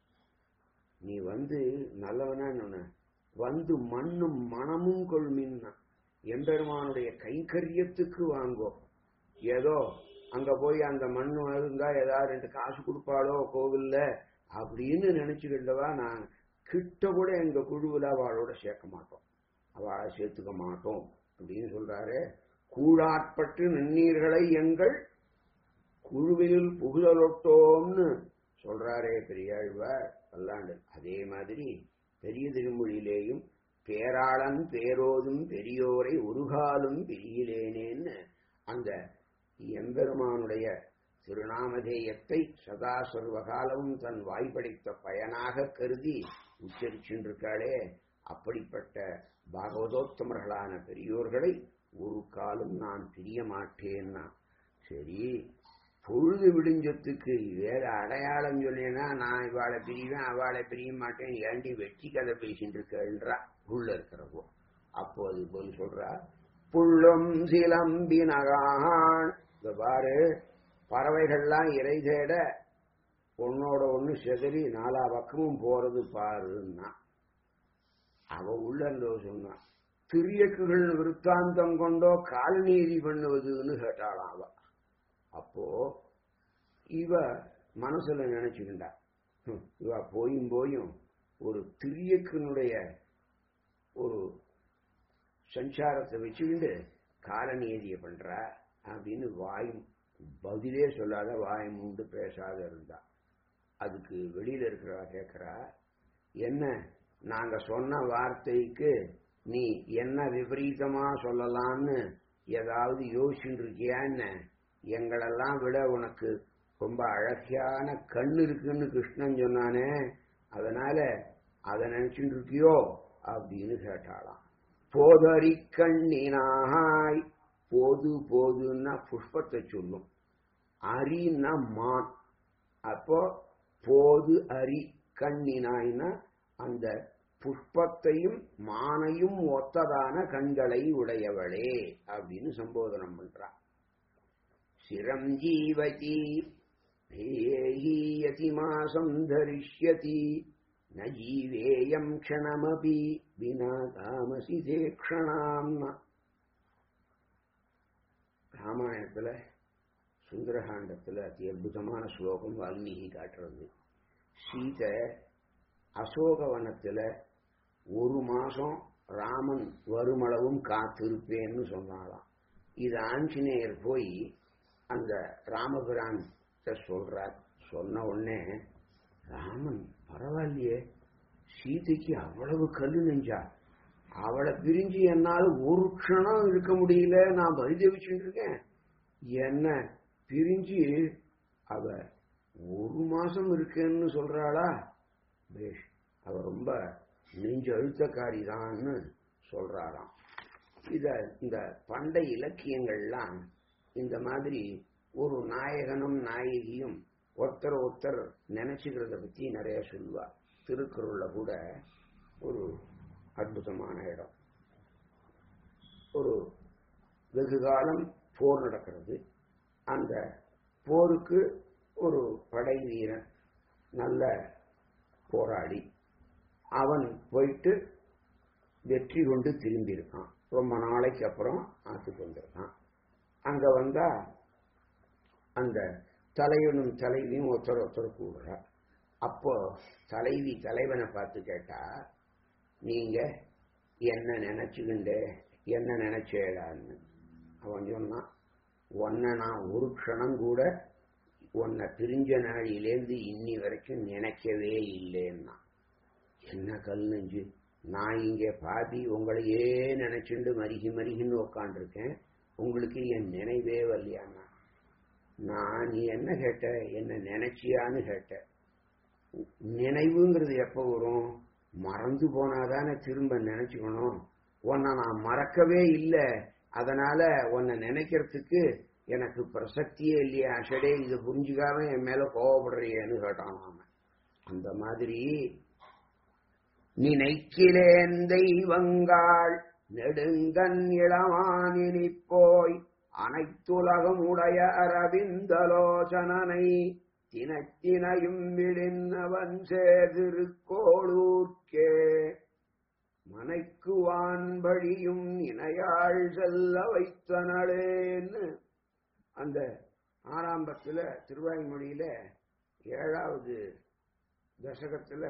B: நீ வந்து நல்லவனா என்ன வந்து மண்ணும் மனமும் கொள்மின்னா எம்பெருமானுடைய கைங்கரியத்துக்கு வாங்கோ ஏதோ அங்க போய் அந்த மண் இருந்தா ஏதாவது ரெண்டு காசு கொடுப்பாளோ கோவில்ல அப்படின்னு நினைச்சுக்கிட்டவா நான் கிட்ட கூட எங்க குழுவில் அவளோட சேர்க்க மாட்டோம் அவளை சேர்த்துக்க மாட்டோம் அப்படின்னு சொல்றாரு கூடாட்பட்டு நின்னீர்களை எங்கள் குழுவில் புகுதலொட்டோம்னு சொல்றாரே பெரியாழ்வார் பல்லாண்டு அதே மாதிரி பெரிய திருமொழியிலேயும் பேராளன் பேரோதும் பெரியோரை உருகாலும் பிரியிலேனேன்னு அந்த எம்பெருமானுடைய திருநாமதேயத்தை சதா சர்வகாலமும் தன் வாய்ப்படைத்த பயனாக கருதி உச்சரிச்சுருக்காளே அப்படிப்பட்ட பாகவதோத்தமர்களான பெரியோர்களை ஒரு காலம் நான் பிரிய மாட்டேன்னா சரி பொழுது விடிஞ்சத்துக்கு வேற அடையாளம் சொல்லினா நான் இவாளை பிரிவேன் அவளை பிரிய மாட்டேன் ஏண்டி வெட்டி கதை பேசிட்டு இருக்கன்றா உள்ள இருக்கிறப்போ அப்போ அது போல் சொல்றா புள்ளும் சிலம்பி நகான் இந்த பாரு பறவைகள்லாம் இறை தேட ஒன்னோட ஒண்ணு செதறி நாலா பக்கமும் போறது பாருன்னா அவ உள்ள இருந்தோ சொன்னான் திரியக்குகள் விருத்தாந்தம் கொண்டோ கால்நீதி பண்ணுவதுன்னு கேட்டாளாம் அவ அப்போ இவ மனசுல நினைச்சுக்கிண்டா இவ போயும் போயும் ஒரு திரியக்கனுடைய ஒரு சஞ்சாரத்தை வச்சுக்கிண்டு காலநீதியை பண்றா அப்படின்னு வாய் பதிலே சொல்லாத வாய் மூண்டு பேசாத இருந்தா அதுக்கு வெளியில இருக்கிறவா கேட்கிறா என்ன நாங்க சொன்ன வார்த்தைக்கு நீ என்ன விபரீதமா சொல்லலாம்னு ஏதாவது யோசிச்சுட்டு இருக்கியா என்ன எங்களெல்லாம் விட உனக்கு ரொம்ப அழகியான கண் இருக்குன்னு கிருஷ்ணன் சொன்னானே அதனால அதை நினைச்சுட்டு இருக்கியோ அப்படின்னு கேட்டாளாம் போதறி கண்ணினாய் போது போதுன்னா புஷ்பத்தை சொல்லும் அரின்னா மான் அப்போ போது அரி கண்ணினாய்னா அந்த புஷ்பத்தையும் மானையும் ஒத்ததான கண்களை உடையவளே அப்படின்னு சம்போதனம் பண்றான் சிரம் ஜீவதி பேயீயதி மாசம் தரிஷ்யதி ந ஜீவேயம் க்ஷணமபி வினா தாமசி தேக்ஷணாம் ராமாயணத்துல சுந்தரகாண்டத்துல அதி அற்புதமான ஸ்லோகம் வால்மீகி காட்டுறது சீதை அசோகவனத்துல ஒரு மாசம் ராமன் வருமளவும் காத்திருப்பேன்னு சொன்னாலாம் இது ஆஞ்சநேயர் போய் அந்த ராமபிரான் சொல்றார் சொன்ன உடனே ராமன் பரவாயில்லையே சீதைக்கு அவ்வளவு கல்லு நெஞ்சா அவளை பிரிஞ்சு என்னால ஒரு க்ஷணம் இருக்க முடியல நான் பரிதவிச்சுட்டு இருக்கேன் என்ன பிரிஞ்சு அவ ஒரு மாசம் இருக்கேன்னு சொல்றாளா பேஷ் அவ ரொம்ப நெஞ்சு அழுத்தக்காரி தான்னு சொல்றாராம் இத இந்த பண்டை இலக்கியங்கள்லாம் இந்த மாதிரி ஒரு நாயகனும் நாயகியும் ஒருத்தர் ஒருத்தர் நினைச்சுக்கிறத பத்தி நிறைய சொல்லுவா திருக்குறள்ல கூட ஒரு அற்புதமான இடம் ஒரு வெகு காலம் போர் நடக்கிறது அந்த போருக்கு ஒரு படை வீரன் நல்ல போராடி அவன் போயிட்டு வெற்றி கொண்டு திரும்பி இருக்கான் ரொம்ப நாளைக்கு அப்புறம் ஆத்துக்கு வந்திருக்கான் அங்க வந்தா அந்த தலைவனும் தலைவியும் ஒருத்தர் ஒருத்தர் கூடுறா அப்போ தலைவி தலைவனை பார்த்து கேட்டா நீங்க என்ன நினைச்சுக்கிண்டு என்ன நினைச்சேடான்னு அவன் சொன்னான் உன்னை நான் ஒரு க்ஷணம் கூட உன்னை பிரிஞ்ச நாளிலேருந்து இன்னி வரைக்கும் நினைக்கவே இல்லைன்னா என்ன கல் நெஞ்சு நான் இங்கே பாதி உங்களையே நினைச்சுண்டு மருகி மருகின்னு உக்காண்டிருக்கேன் உங்களுக்கு என் நினைவே வரலையாண்ணா நான் நீ என்ன கேட்ட என்ன நினைச்சியான்னு கேட்ட நினைவுங்கிறது எப்ப வரும் மறந்து போனாதானே திரும்ப நினைச்சுக்கணும் உன்னை நான் மறக்கவே இல்லை அதனால உன்னை நினைக்கிறதுக்கு எனக்கு பிரசக்தியே இல்லையா அஷடே இதை புரிஞ்சுக்காம என் மேல கோவப்படுறியேன்னு கேட்டான் அவன் அந்த மாதிரி நினைக்கிறேன் தெய்வங்காள் நெடுங்கன் இளமானினி போய் அனைத்துலகம் உடைய அரவிந்தலோசனனை தினத்தினையும் விழின்னவன் சேர்திருக்கோளூர்க்கே மனைக்கு வான்பழியும் இணையாள் செல்ல வைத்தனளேன்னு அந்த ஆரம்பத்துல திருவாய்மொழியில ஏழாவது தசகத்துல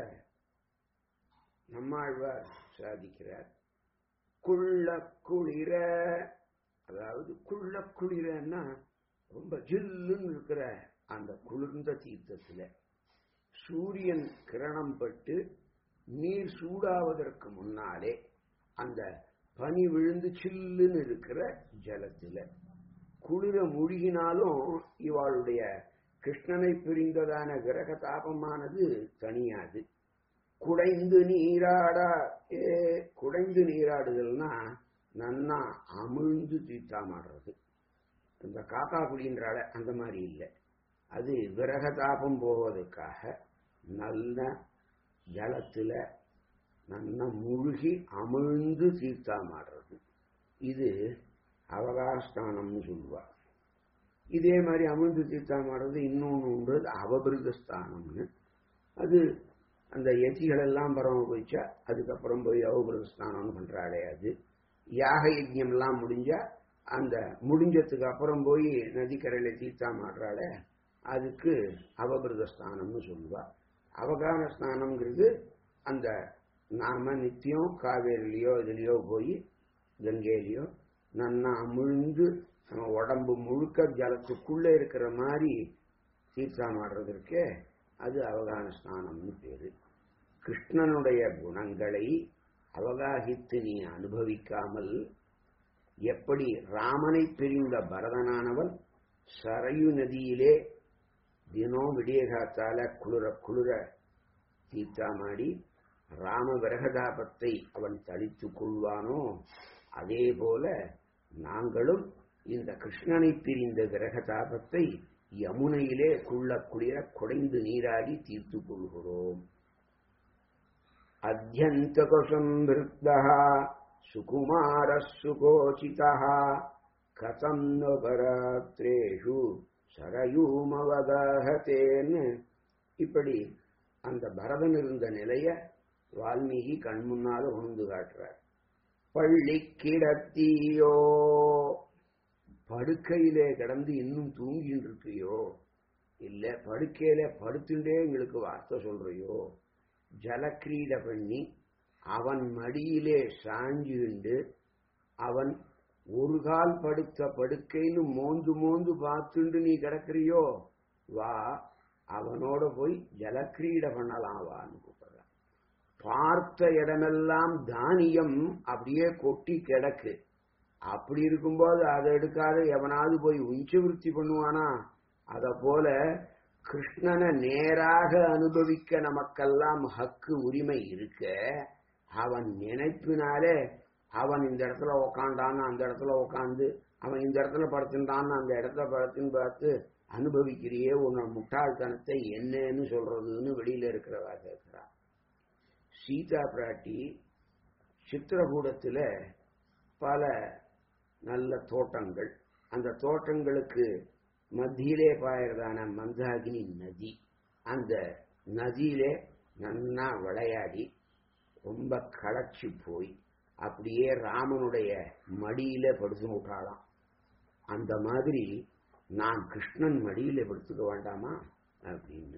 B: நம்மாழ்வார் சாதிக்கிறார் குள்ள குளிர அதாவது குள்ள குளிரன்னா ரொம்ப ஜில்லுன்னு இருக்கிற அந்த குளிர்ந்த தீர்த்தத்துல சூரியன் கிரணம் பட்டு நீர் சூடாவதற்கு முன்னாலே அந்த பனி விழுந்து சில்லுன்னு இருக்கிற ஜலத்துல குளிர முழுகினாலும் இவாளுடைய கிருஷ்ணனை பிரிந்ததான கிரக தாபமானது தனியாது குடைந்து நீராடா ஏ குடைந்து நீராடுதல்னா நன்னா அமிழ்ந்து தீத்தாமாடுறது இந்த காக்கா குடின்றால அந்த மாதிரி இல்லை அது விரக தாபம் போவதற்காக நல்ல ஜலத்துல நல்லா முழுகி அமிழ்ந்து தீர்த்தாமாடுறது இது அவகாஸ்தானம்னு சொல்லுவா இதே மாதிரி அமிழ்ந்து தீர்த்தாமாடுறது இன்னொன்று உண்டு அவபிருதஸ்தானம்னு அது அந்த யதிகள் எல்லாம் பரம போயிச்சா அதுக்கப்புறம் போய் அவபிருதஸ்தானம்னு பண்றாளே அது யாக யஜ்யம் எல்லாம் முடிஞ்சா அந்த முடிஞ்சதுக்கு அப்புறம் போய் நதிக்கரையில தீர்த்தாமாடுறாளே அதுக்கு அவபிருத ஸ்தானம்னு சொல்லுவா அவகான ஸ்நானம்ங்கிறது அந்த நாம நித்தியம் காவேரிலையோ இதுலயோ போய் கங்கையிலையோ நன்னா அமிழ்ந்து நம்ம உடம்பு முழுக்க ஜலத்துக்குள்ள இருக்கிற மாதிரி தீர்த்தாமாடுறதற்கே அது அவகான ஸ்நானம்னு பேரு கிருஷ்ணனுடைய குணங்களை அவகாகித்து நீ அனுபவிக்காமல் எப்படி ராமனை பிரிந்த பரதனானவன் சரையு நதியிலே தினம் விடிய காத்தால குளிர குளிர தீர்த்தாமாடி ராம விரகதாபத்தை அவன் தளித்துக் கொள்வானோ அதே போல நாங்களும் இந்த கிருஷ்ணனை பிரிந்த விரகதாபத்தை யமுனையிலே குள்ள குளிர குடைந்து நீராடி தீர்த்து கொள்கிறோம் அத்தியந்தகுசம்பிருத்தா சுகுமார சுகோச்சிதா கதம் நபராத்திரேஷு சரயூமவதகத்தேன்னு இப்படி அந்த பரதன் இருந்த நிலைய வால்மீகி கண் முன்னால உணர்ந்து காட்டுறார் பள்ளி கிடத்தியோ படுக்கையிலே கிடந்து இன்னும் தூங்கிட்டு இருக்கியோ இல்ல படுக்கையில படுத்துட்டே எங்களுக்கு வார்த்தை சொல்றியோ ஜலக்கிரீட பண்ணி அவன் மடியிலே சாஞ்சுண்டு அவன் ஒரு கால் படுத்த படுக்கைன்னு மோந்து மோந்து பார்த்துண்டு நீ கிடக்குறியோ வா அவனோட போய் ஜலக்கிரீட பண்ணலாம் வான்னு கூப்பிடுறான் பார்த்த இடமெல்லாம் தானியம் அப்படியே கொட்டி கிடக்கு அப்படி இருக்கும்போது அதை எடுக்காத எவனாவது போய் உஞ்ச விருத்தி பண்ணுவானா அத போல கிருஷ்ணனை நேராக அனுபவிக்க நமக்கெல்லாம் ஹக்கு உரிமை இருக்க அவன் நினைப்பினாலே அவன் இந்த இடத்துல உக்காண்டான்னு அந்த இடத்துல உக்காந்து அவன் இந்த இடத்துல படுத்துட்டான்னு அந்த இடத்துல படுத்துன்னு பார்த்து அனுபவிக்கிறியே உன்னை முட்டாள்தனத்தை என்னன்னு சொல்றதுன்னு வெளியில இருக்கிறவா கேட்கிறான் சீதா பிராட்டி சித்திரகூடத்துல பல நல்ல தோட்டங்கள் அந்த தோட்டங்களுக்கு மத்தியிலே பாயறதான மந்தாகினி நதி அந்த நதியிலே நன்னா விளையாடி ரொம்ப களைச்சு போய் அப்படியே ராமனுடைய மடியில படுத்து விட்டாளாம் அந்த மாதிரி நான் கிருஷ்ணன் மடியில படுத்துக்க வேண்டாமா அப்படின்னு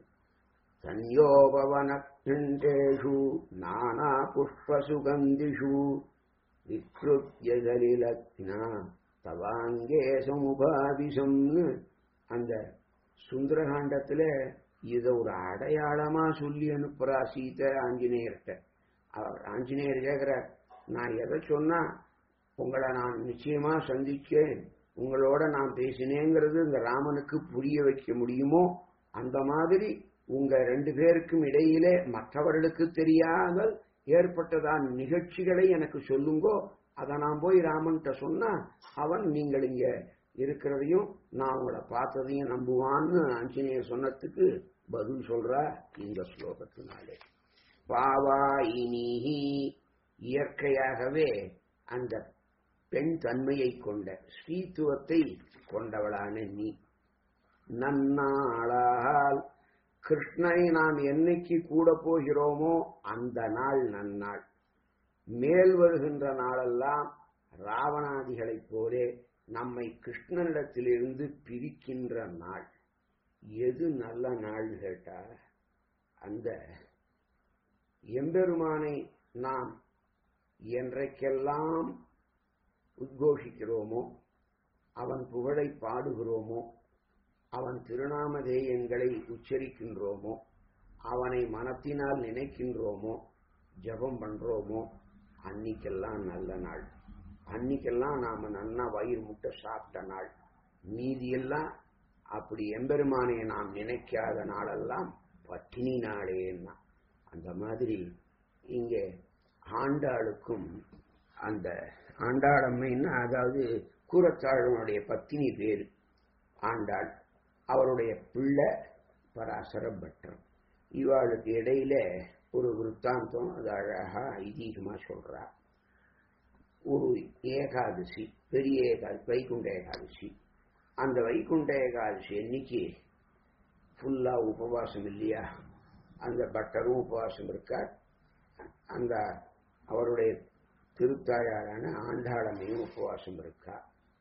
B: சன்யோபவனேஷு நானா புஷ்ப சுகந்திஷு விக்ருத்ய சலிலக்னா தவாங்கே சமுபாவிசம்னு அந்த சுந்தரகாண்டத்துல இத ஒரு அடையாளமா சொல்லி அனுப்புறா சீதை ஆஞ்சநேயர்கிட்ட அவர் ஆஞ்சநேயர் கேட்கிறார் நான் எதை சொன்னா உங்களை நான் நிச்சயமா சந்திச்சேன் உங்களோட நான் பேசினேங்கிறது இந்த ராமனுக்கு புரிய வைக்க முடியுமோ அந்த மாதிரி உங்க ரெண்டு பேருக்கும் இடையிலே மற்றவர்களுக்கு தெரியாமல் ஏற்பட்டதான் நிகழ்ச்சிகளை எனக்கு சொல்லுங்கோ அதை நான் போய் ராமன்கிட்ட சொன்னா அவன் நீங்கள் இங்க இருக்கிறதையும் நான் உங்களை பார்த்ததையும் நம்புவான்னு ஆஞ்சநேயர் சொன்னதுக்கு பதில் சொல்றா இந்த ஸ்லோகத்தினாலே பாவாயினி இயற்கையாகவே அந்த பெண் தன்மையை கொண்ட ஸ்ரீத்துவத்தை கொண்டவளான நீ நன்னாளால் கிருஷ்ணனை நாம் என்னைக்கு கூட போகிறோமோ அந்த நாள் நன்னாள் மேல் வருகின்ற நாளெல்லாம் ராவணாதிகளைப் போலே நம்மை கிருஷ்ணனிடத்திலிருந்து பிரிக்கின்ற நாள் எது நல்ல நாள் கேட்டா அந்த எம்பெருமானை நாம் என்றைக்கெல்லாம் உத்கோஷிக்கிறோமோ அவன் புகழை பாடுகிறோமோ அவன் திருநாமதேயங்களை உச்சரிக்கின்றோமோ அவனை மனத்தினால் நினைக்கின்றோமோ ஜபம் பண்றோமோ அன்னிக்கெல்லாம் நல்ல நாள் அன்னிக்கெல்லாம் நாம நன்னா வயிறு முட்டை சாப்பிட்ட நாள் மீதியெல்லாம் அப்படி எம்பெருமானை நாம் நினைக்காத நாளெல்லாம் பட்டினி நாளேன்னா அந்த மாதிரி இங்கே ஆண்டாளுக்கும் அந்த ஆண்டாளம்மைன்னா அதாவது கூரத்தாழனுடைய பத்தினி பேரு ஆண்டாள் அவருடைய பிள்ளை பராசர பட்டர் இவாளுக்கு இடையில ஒரு விற்த்தாந்தம் அது அழகா ஐதீகமா சொல்றா ஒரு ஏகாதசி பெரிய ஏகாதசி வைகுண்ட ஏகாதசி அந்த வைகுண்ட ஏகாதசி அன்னைக்கு ஃபுல்லா உபவாசம் இல்லையா அந்த பட்டரும் உபவாசம் இருக்கார் அந்த அவருடைய திருத்தாயாரான ஆண்டாளமையும் உபவாசம் இருக்கா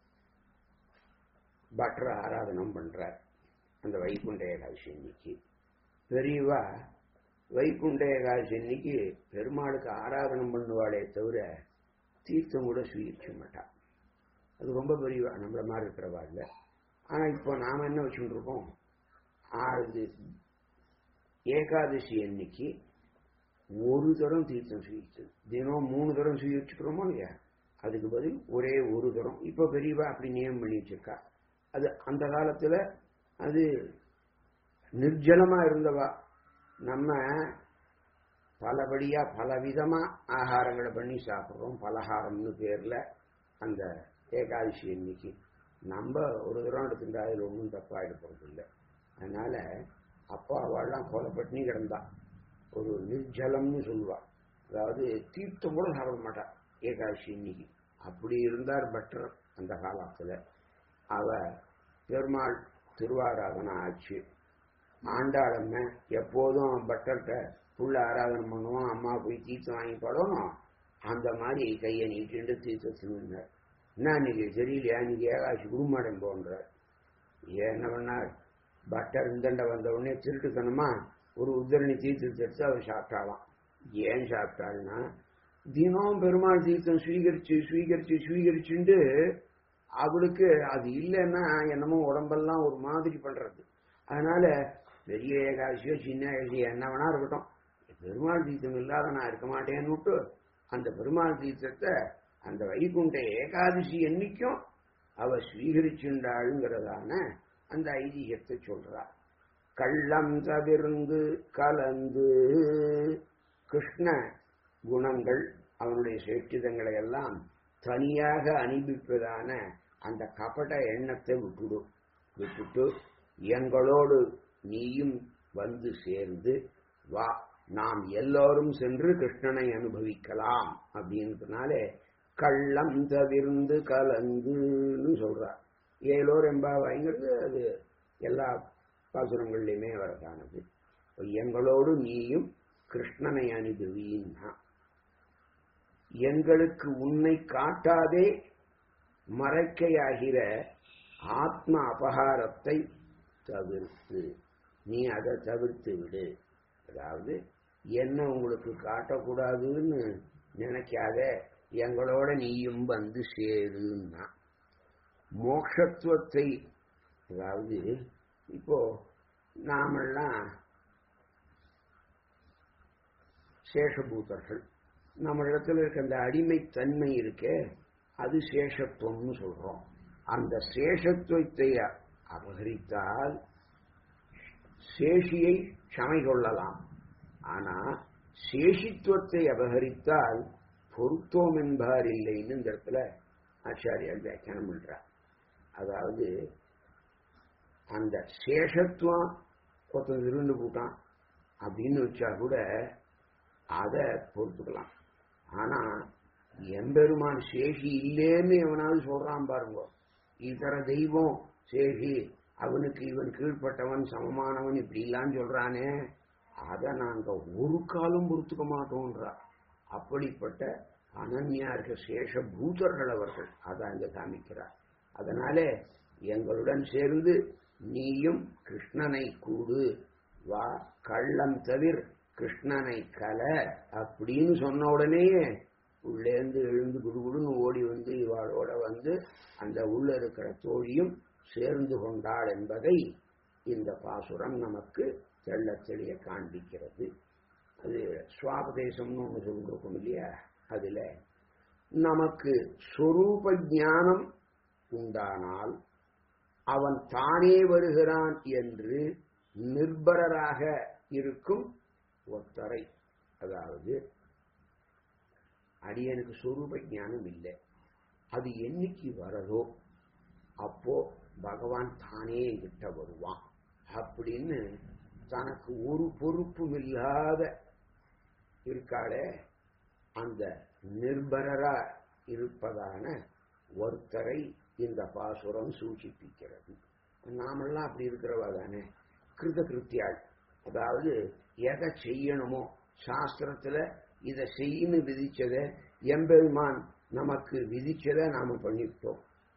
B: பட்டர் ஆராதனம் பண்றார் அந்த வைகுண்ட ஏகாதசி அன்னைக்கு பெரியவா வைகுண்ட ஏகாதசி அன்னைக்கு பெருமாளுக்கு ஆராதனம் பண்ணுவாளே தவிர தீர்த்தம் கூட சுவீரிக்க மாட்டா அது ரொம்ப பெரியவா நம்மள மாதிரி இருக்கிறவா இல்லை ஆனா இப்போ நாம என்ன வச்சுட்டு இருக்கோம் ஆறு ஏகாதசி அன்னைக்கு ஒரு தரம் தீர்த்தம் சுயிச்சு தினம் மூணு தரம் சுயிச்சுக்கிறோமோ இல்லையா அதுக்கு பதில் ஒரே ஒரு தரம் இப்ப பெரியவா அப்படி நியமம் பண்ணி வச்சிருக்கா அது அந்த காலத்துல அது நிர்ஜலமா இருந்தவா நம்ம பலபடியா பலவிதமா ஆகாரங்களை பண்ணி சாப்பிடுறோம் பலகாரம்னு பேர்ல அந்த ஏகாதசி அன்னைக்கு நம்ம ஒரு தரம் எடுத்துட்டா அதில் ஒன்றும் தப்பா எடுக்கிறது இல்லை அதனால அப்பா அவள்லாம் கொலைப்பட்டினி கிடந்தா ஒரு நிர்ஜலம்னு சொல்லுவா அதாவது தீர்த்தம் கூட சாப்பிட மாட்டா ஏகாதசி இன்னைக்கு அப்படி இருந்தார் பட்டர் அந்த காலத்துல அவ பெருமாள் திருவாராதனை ஆச்சு ஆண்டாளம்ம எப்போதும் பட்டர்கிட்ட புள்ள ஆராதனை பண்ணுவோம் அம்மா போய் தீர்த்தம் வாங்கி படணும் அந்த மாதிரி கையை நீட்டிண்டு தீர்த்தத்தின் என்ன இன்னைக்கு தெரியலையா இன்னைக்கு ஏகாதசி குருமாடம் போன்றார் என்ன பண்ணார் பட்டர் இந்தண்ட வந்த உடனே திருட்டுத்தனமா ஒரு உத்தரணி தீர்த்தத்தை எடுத்து அவர் சாப்பிட்டாலாம் ஏன் சாப்பிட்டாள்னா தினம் பெருமாள் தீர்த்தம் ஸ்வீகரிச்சு ஸ்வீகரிச்சு ஸ்வீகரிச்சுண்டு அவளுக்கு அது இல்லைன்னா என்னமோ உடம்பெல்லாம் ஒரு மாதிரி பண்றது அதனால பெரிய ஏகாதசியோ சின்ன ஏகாதசியோ என்ன வேணா இருக்கட்டும் பெருமாள் தீர்த்தம் இல்லாத நான் இருக்க மாட்டேன்னு அந்த பெருமாள் தீர்த்தத்தை அந்த வைகுண்ட ஏகாதசி என்னைக்கும் அவ ஸ்வீகரிச்சுண்டாளுங்கிறதான அந்த ஐதீகத்தை சொல்றார் கள்ளம் தவிர்ந்து கலந்து கிருஷ்ண குணங்கள் அவனுடைய சேஷ்டிதங்களை எல்லாம் தனியாக அனுபவிப்பதான அந்த கபட எண்ணத்தை விட்டுடு விட்டுட்டு எங்களோடு நீயும் வந்து சேர்ந்து வா நாம் எல்லோரும் சென்று கிருஷ்ணனை அனுபவிக்கலாம் அப்படின்றதுனாலே கள்ளம் தவிர்ந்து கலந்துன்னு சொல்றார் ஏலோர் எம்பாவாய்ங்கிறது அது எல்லா பாசுரங்கள்லையுமே வரதானது எங்களோடு நீயும் கிருஷ்ணனை அனுபவின்னா எங்களுக்கு உன்னை காட்டாதே மறைக்கையாகிற ஆத்ம அபகாரத்தை தவிர்த்து நீ அதை தவிர்த்து விடு அதாவது என்ன உங்களுக்கு காட்டக்கூடாதுன்னு நினைக்காத எங்களோட நீயும் வந்து சேருன்னா மோக்ஷத்துவத்தை அதாவது இப்போ நாமெல்லாம் சேஷபூதர்கள் நம்ம இடத்துல இருக்க அந்த அடிமைத்தன்மை இருக்கே அது சேஷத்துவம்னு சொல்றோம் அந்த சேஷத்துவத்தை அபகரித்தால் சேஷியை க்ஷமை கொள்ளலாம் ஆனா சேஷித்துவத்தை அபகரித்தால் பொருத்தோம் என்பார் இல்லைன்னு இந்த இடத்துல ஆச்சாரியால் வியாக்கியானம் பண்றார் அதாவது அந்த சேஷத்துவம் ஒருத்தன் இருந்து போட்டான் அப்படின்னு வச்சா கூட அதை பொறுத்துக்கலாம் ஆனா எம்பெருமான் சேஷி இல்லேன்னு எவனாவது சொல்றான் பாருங்க இதர தெய்வம் சேஷி அவனுக்கு இவன் கீழ்ப்பட்டவன் சமமானவன் இப்படிலாம் சொல்றானே அதை நாங்க ஒரு காலம் பொறுத்துக்க மாட்டோம்ன்றா அப்படிப்பட்ட அனன்யா இருக்க சேஷ பூதர்கள் அவர்கள் அதை அங்க காமிக்கிறார் அதனாலே எங்களுடன் சேர்ந்து நீயும் கிருஷ்ணனை கூடு வா கள்ளம் தவிர கிருஷ்ணனை கல அப்படின்னு சொன்ன உடனேயே உள்ளேந்து எழுந்து குடுகுடுன்னு ஓடி வந்து இவாளோட வந்து அந்த உள்ள இருக்கிற தோழியும் சேர்ந்து கொண்டாள் என்பதை இந்த பாசுரம் நமக்கு தெள்ள தெளிய காண்பிக்கிறது அது சுவாபதேசம்னு ஒன்று சொல்லிருக்கோம் இல்லையா அதுல நமக்கு சொரூப ஞானம் உண்டானால் அவன் தானே வருகிறான் என்று நிர்பரராக இருக்கும் ஒருத்தரை அதாவது அடியனுக்கு சொரூப ஞானம் இல்லை அது என்னைக்கு வரதோ அப்போ பகவான் தானே என்கிட்ட வருவான் அப்படின்னு தனக்கு ஒரு பொறுப்பும் இல்லாத இருக்காளே அந்த நிர்பரரா இருப்பதான ஒருத்தரை இந்த பாசுரம் சூச்சிப்பிக்கிறது நாமெல்லாம் அப்படி இருக்கிறவா தானே கிருத கிருத்தியாள் அதாவது எதை செய்யணுமோ சாஸ்திரத்துல இதை செய்யு விதிச்சத எம்பெருமான் நமக்கு விதிச்சதை நாம பண்ணிவிட்டோம்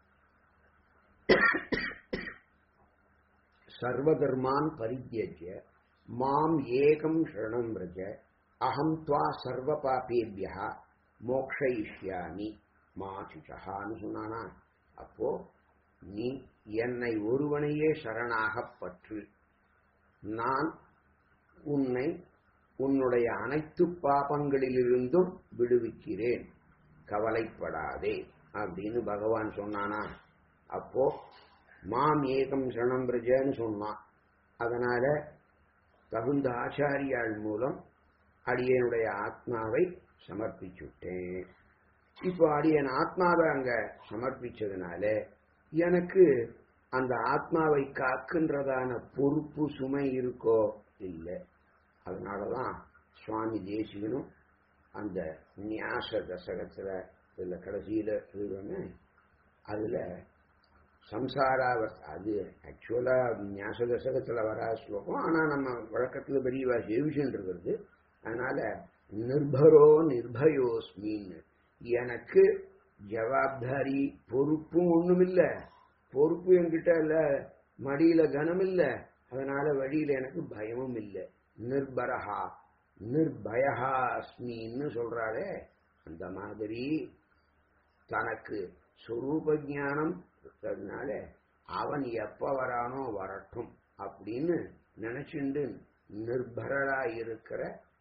B: சர்வதர்மான் பரித்தியஜ மாம் ஏகம் சரணம் ரஜ அகம் துவா சர்வ பாபேபியா மோக்ஷயிஷ்யாமி மாச்சுச்சகான்னு சொன்னானா அப்போ நீ என்னை ஒருவனையே சரணாகப் பற்று நான் உன்னை உன்னுடைய அனைத்து பாபங்களிலிருந்தும் விடுவிக்கிறேன் கவலைப்படாதே அப்படின்னு பகவான் சொன்னானா அப்போ மாம் ஏகம் சரணம் பிரஜன்னு சொன்னான் அதனால தகுந்த ஆச்சாரியாள் மூலம் அடியனுடைய ஆத்மாவை சமர்ப்பிச்சுட்டேன் இப்போ அடியன் ஆத்மாவை அங்க சமர்ப்பிச்சதுனால எனக்கு அந்த ஆத்மாவை காக்கின்றதான பொறுப்பு சுமை இருக்கோ இல்லை அதனாலதான் சுவாமி தேசிகனும் அந்த நியாச தசகத்துல இதுல கடைசியில எழுதுன்னு அதுல சம்சாராவஸ் அது ஆக்சுவலா நியாச தசகத்துல வரா ஸ்லோகம் ஆனா நம்ம வழக்கத்துல பெரியவா சேவிஷன் இருக்கிறது அதனால நிர்பரோ நிர்பயோஸ்மின்னு எனக்கு ஜவாப்தாரி பொறுப்பும் ஒண்ணும் இல்ல பொறுப்பு என்கிட்ட இல்ல மடியில கனம் இல்ல அதனால வழியில எனக்கு பயமும் இல்லை நிர்பரஹா நிர்பயஹா அஸ்மின்னு சொல்றாளே அந்த மாதிரி தனக்கு சுரூப ஞானம் இருக்கிறதுனால அவன் எப்ப வரானோ வரட்டும் அப்படின்னு நினைச்சுண்டு நிர்பரரா இருக்கிற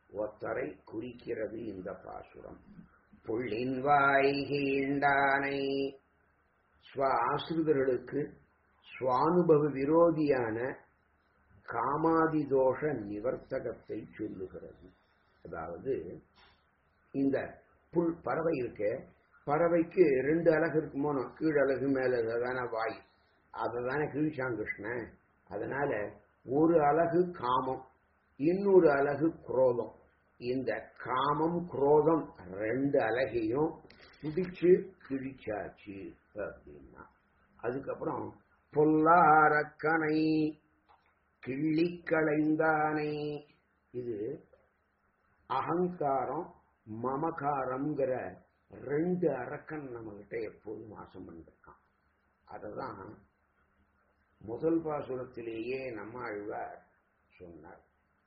B: ஒத்தரை குறிக்கிறது இந்த பாசுரம் புள்ளின் வாய்கீண்டானை சுவாசிரிதர்களுக்கு சுவானுபவ விரோதியான காமாதி தோஷ நிவர்த்தகத்தை சொல்லுகிறது அதாவது இந்த புல் பறவை இருக்க பறவைக்கு ரெண்டு அழகு இருக்குமோ கீழ் அழகு மேல தானே வாய் அதை தானே கிழிச்சான் கிருஷ்ணன் அதனால ஒரு அழகு காமம் இன்னொரு அழகு குரோதம் இந்த காமம் குரோதம் ரெண்டு அழகையும் பிடிச்சு கிழிச்சாச்சு அப்படின்னா அதுக்கப்புறம் பொல்லாரக்கனை கிள்ளி களைந்தானை இது அகங்காரம் மமகாரம்ங்கிற ரெண்டு அரக்கன் நம்ம கிட்ட எப்போதும் வாசம் பண்ணிருக்கான் அததான் முதல் பாசுரத்திலேயே நம்ம ஆழ்வார் சொன்னார்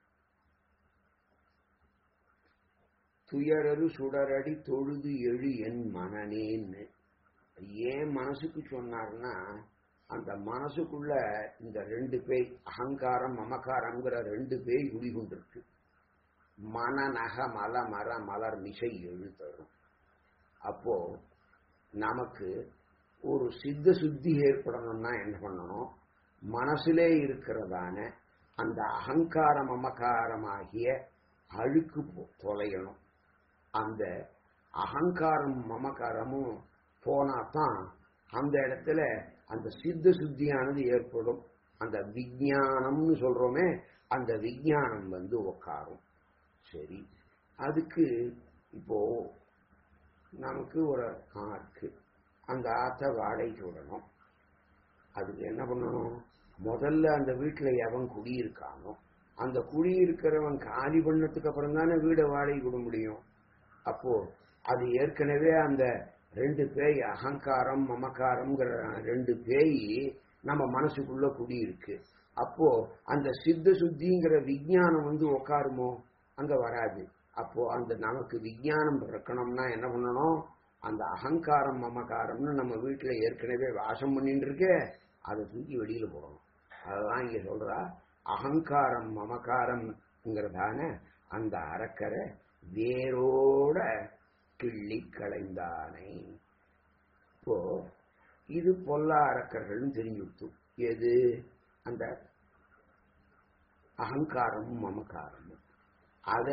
B: துயரரு சுடரடி தொழுது எழு என் மனநேன்னு ஏன் மனசுக்கு சொன்னார்னா அந்த மனசுக்குள்ள இந்த ரெண்டு பேய் அகங்காரம் மமகாரம்ங்கிற ரெண்டு பேய் குடிகொண்டிருக்கு மனநக மல மர மலர் மிசை எழுதரும் அப்போ நமக்கு ஒரு சித்த சுத்தி ஏற்படணும்னா என்ன பண்ணணும் மனசுலே இருக்கிறதான அந்த அகங்கார மமகாரமாகிய அழுக்கு போ- தொலையணும் அந்த அகங்காரம் மமகாரமும் போனாதான் அந்த இடத்துல அந்த சித்த சுத்தியானது ஏற்படும் அந்த விஞ்ஞானம்னு சொல்றோமே அந்த விஞ்ஞானம் வந்து உக்காரும் சரி அதுக்கு இப்போ நமக்கு ஒரு ஆக்கு அந்த ஆத்த வாடகைக்கு விடணும் அதுக்கு என்ன பண்ணணும் முதல்ல அந்த வீட்டுல எவன் குடியிருக்கானோ அந்த குடியிருக்கிறவன் காலி பண்ணதுக்கு அப்புறம் தானே வீடை வாடகை விட முடியும் அப்போ அது ஏற்கனவே அந்த ரெண்டு பேய் அகங்காரம் மமக்காரம்ங்கிற ரெண்டு பேய் நம்ம மனசுக்குள்ள குடியிருக்கு அப்போ அந்த சித்த சுத்திங்கிற விஞ்ஞானம் வந்து உட்காருமோ அங்க வராது அப்போ அந்த நமக்கு விஞ்ஞானம் பிறக்கணும்னா என்ன பண்ணணும் அந்த அகங்காரம் மமகாரம்னு நம்ம வீட்டுல ஏற்கனவே வாசம் பண்ணிட்டு இருக்கே அதை தூக்கி வெளியில போடணும் அதெல்லாம் இங்க சொல்றா அகங்காரம் மமகாரம்ங்கிறதான அந்த அரக்கரை வேரோட கிள்ளி களைந்தானை இப்போ இது பொல்லா அரக்கர்கள்னு தெரிஞ்சுடுத்து எது அந்த அகங்காரமும் மமகாரமும் அத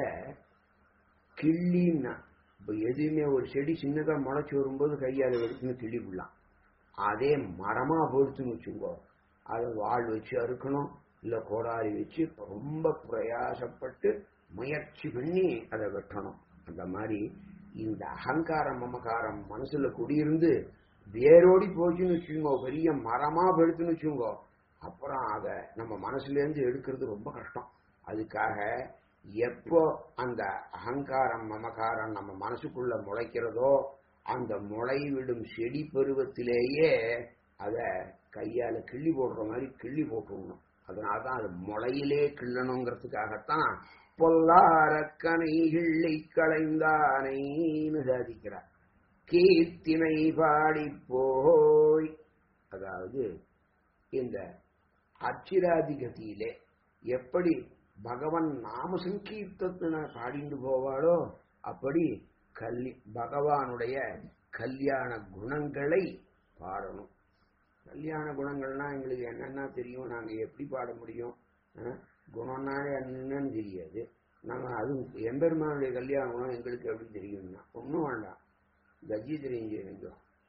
B: கிள்ளின்னா இப்போ எதுவுமே ஒரு செடி சின்னதா முளைச்சு வரும்போது கையால எடுத்துன்னு கிள்ளி விடலாம் அதே மரமா போடுத்துன்னு வச்சுக்கோ அதை வாழ் வச்சு அறுக்கணும் இல்ல கோடாரி வச்சு ரொம்ப பிரயாசப்பட்டு முயற்சி பண்ணி அதை வெட்டணும் அந்த மாதிரி இந்த அகங்காரம் மமகாரம் மனசுல குடியிருந்து வேரோடி போச்சுன்னு வச்சுக்கோ பெரிய மரமா பெடுத்துன்னு வச்சுக்கோ அப்புறம் அதை நம்ம மனசுல இருந்து எடுக்கிறது ரொம்ப கஷ்டம் அதுக்காக எப்போ அந்த அகங்காரம் மமகாரம் நம்ம மனசுக்குள்ள முளைக்கிறதோ அந்த முளை விடும் செடி பருவத்திலேயே அத கையால கிள்ளி போடுற மாதிரி கிள்ளி போட்டுடணும் அதனாலதான் அது முளையிலே கிள்ளணுங்கிறதுக்காகத்தான் பொல்லாரக்கனை கிள்ளி களைந்தானைன்னு சாதிக்கிறார் கீர்த்தினை பாடி போய் அதாவது இந்த அச்சிராதிகதியிலே எப்படி பகவன் நாம சங்கீர்த்தத்தின பாடிண்டு போவாளோ அப்படி கல்வி பகவானுடைய கல்யாண குணங்களை பாடணும் கல்யாண குணங்கள்னா எங்களுக்கு என்னென்ன தெரியும் நாங்க எப்படி பாட முடியும் அஹ், குணம்னா என்னன்னு தெரியாது நம்ம அது எம்பெருமானுடைய கல்யாண குணம் எங்களுக்கு எப்படி தெரியும்னா ஒன்றும் வேண்டாம் கஜி தெரியும் செய்யுங்க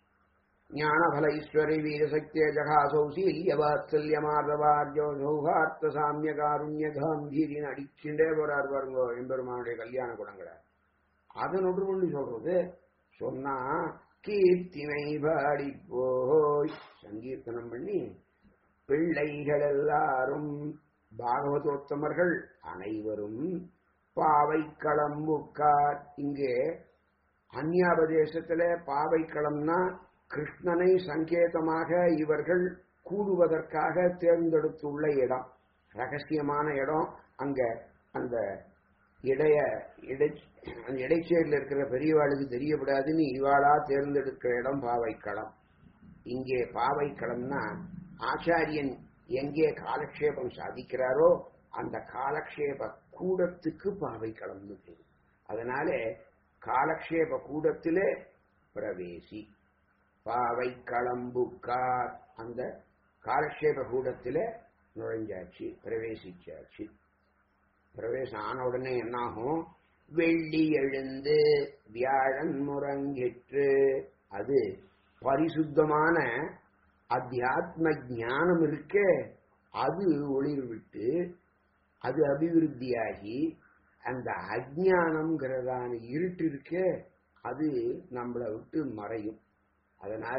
B: ஞானபல ஈஸ்வரி வீரசக்திய ஜகாசௌசீல்யவாத்சல்யமார்தவார்ஜோ சௌகார்த்த சாமிய காருண்ய காம்பீரின்னு அடிச்சுட்டே போறார் பாருங்க எம்பெருமானுடைய கல்யாண குணங்களை அதன் ஒன்று கொண்டு சொல்றது சொன்னா கீர்த்தினை பாடி போய் சங்கீர்த்தனம் பண்ணி பிள்ளைகள் எல்லாரும் பாகவதோத்தமர்கள் அனைவரும் பாவை களம்புக்கார் இங்கே அந்யாபதேசத்துல பாவை களம்னா கிருஷ்ணனை சங்கேதமாக இவர்கள் கூடுவதற்காக தேர்ந்தெடுத்துள்ள இடம் ரகசியமான இடம் அங்க அந்த இடைய இடை அந்த இடைச்சேரில் இருக்கிற பெரியவாளுக்கு தெரியப்படாதுன்னு இவாளா தேர்ந்தெடுக்கிற இடம் பாவைக்களம் இங்கே பாவைக்களம்னா ஆச்சாரியன் எங்கே காலக்ஷேபம் சாதிக்கிறாரோ அந்த காலக்ஷேப கூடத்துக்கு பாவை களம்னு பேரு அதனால காலக்ஷேப கூடத்திலே பிரவேசி பாவை களம்புக்கார் அந்த காலக்ஷேப கூடத்திலே நுழைஞ்சாச்சு பிரவேசிச்சாச்சு பிரவேசம் ஆன உடனே என்னாகும் வெள்ளி எழுந்து வியாழன் முறங்கிற்று அது பரிசுத்தமான அத்தியாத்ம ஞானம் இருக்கே அது ஒளிர் விட்டு அது அபிவிருத்தியாகி அந்த அஜானம்ங்கிறதான இருட்டு இருக்கே அது நம்மளை விட்டு மறையும் அதனால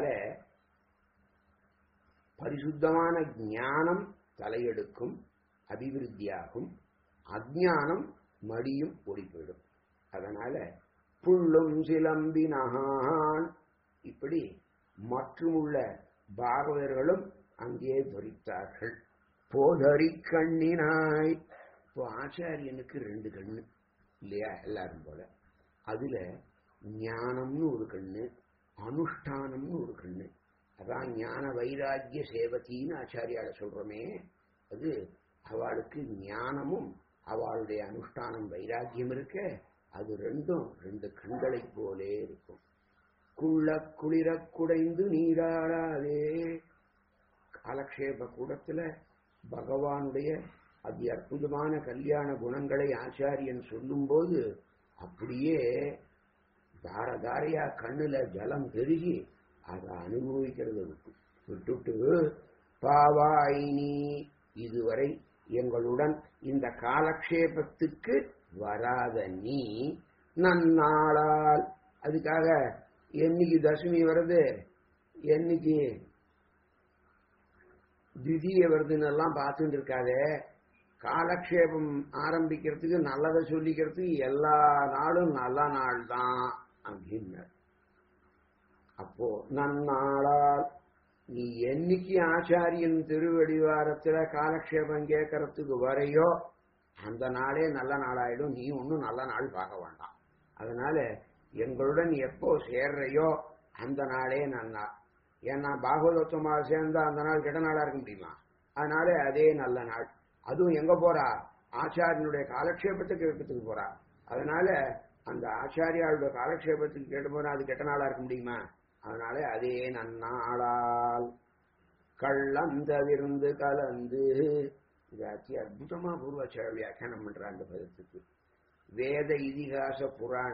B: பரிசுத்தமான ஞானம் தலையெடுக்கும் அபிவிருத்தியாகும் அஜானம் மடியும் ஓடி போயிடும் அதனால புள்ளும் சிலம்பினான் இப்படி மற்றுமுள்ள பாகவதர்களும் அங்கே துரித்தார்கள் போதறி கண்ணினாய் இப்போ ஆச்சாரியனுக்கு ரெண்டு கண்ணு இல்லையா எல்லாரும் போல அதுல ஞானம்னு ஒரு கண்ணு அனுஷ்டானம்னு ஒரு கண்ணு அதான் ஞான வைராக்கிய சேவத்தின்னு ஆச்சாரியால சொல்றோமே அது அவளுக்கு ஞானமும் அவளுடைய அனுஷ்டானம் வைராக்கியம் இருக்க அது ரெண்டும் ரெண்டு கண்களை போலே இருக்கும் குள்ள குளிர குடைந்து நீராடாதே காலக்ஷேப கூடத்துல பகவானுடைய அதி அற்புதமான கல்யாண குணங்களை ஆச்சாரியன் சொல்லும்போது அப்படியே தார தாரையா கண்ணுல ஜலம் பெருகி அதை அனுபவிக்கிறத விட்டு விட்டுட்டு பாவாய் நீ இதுவரை எங்களுடன் இந்த காலக்ஷேபத்துக்கு வராத நீ நன்னாளால் அதுக்காக என்னைக்கு தசமி வருது என்னைக்கு திதிய வருதுன்னு எல்லாம் பார்த்துட்டு இருக்காதே காலக்ஷேபம் ஆரம்பிக்கிறதுக்கு நல்லதை சொல்லிக்கிறதுக்கு எல்லா நாளும் நல்ல நாள் தான் அப்படின்னார் அப்போ நன்னாளால் நீ என்னைக்கு ஆச்சாரியன் திருவடிவாரத்துல காலக்ஷேபம் கேட்கறதுக்கு வரையோ அந்த நாளே நல்ல நாளாயிடும் நீ ஒன்னும் நல்ல நாள் பார்க்க வேண்டாம் அதனால எங்களுடன் எப்போ சேர்றையோ அந்த நாளே நன்னா ஏன்னா பாகவதோத்தமாக சேர்ந்தா அந்த நாள் கெட்ட நாளா இருக்க முடியுமா அதனால அதே நல்ல நாள் அதுவும் எங்க போறா ஆச்சாரியனுடைய காலக்ஷேபத்துக்கு கேட்கறதுக்கு போறா அதனால அந்த ஆச்சாரியாளுடைய காலக்ஷேபத்துக்கு கேட்டு போனா அது கெட்ட நாளா இருக்க முடியுமா அதனால அதே நன்னாளால் கள்ளந்தவிருந்து கலந்து இது அதி அற்புதமா பூர்வாச்சார வியாக்கியானம் பண்ற அந்த பதத்துக்கு வேத இதிகாச புராண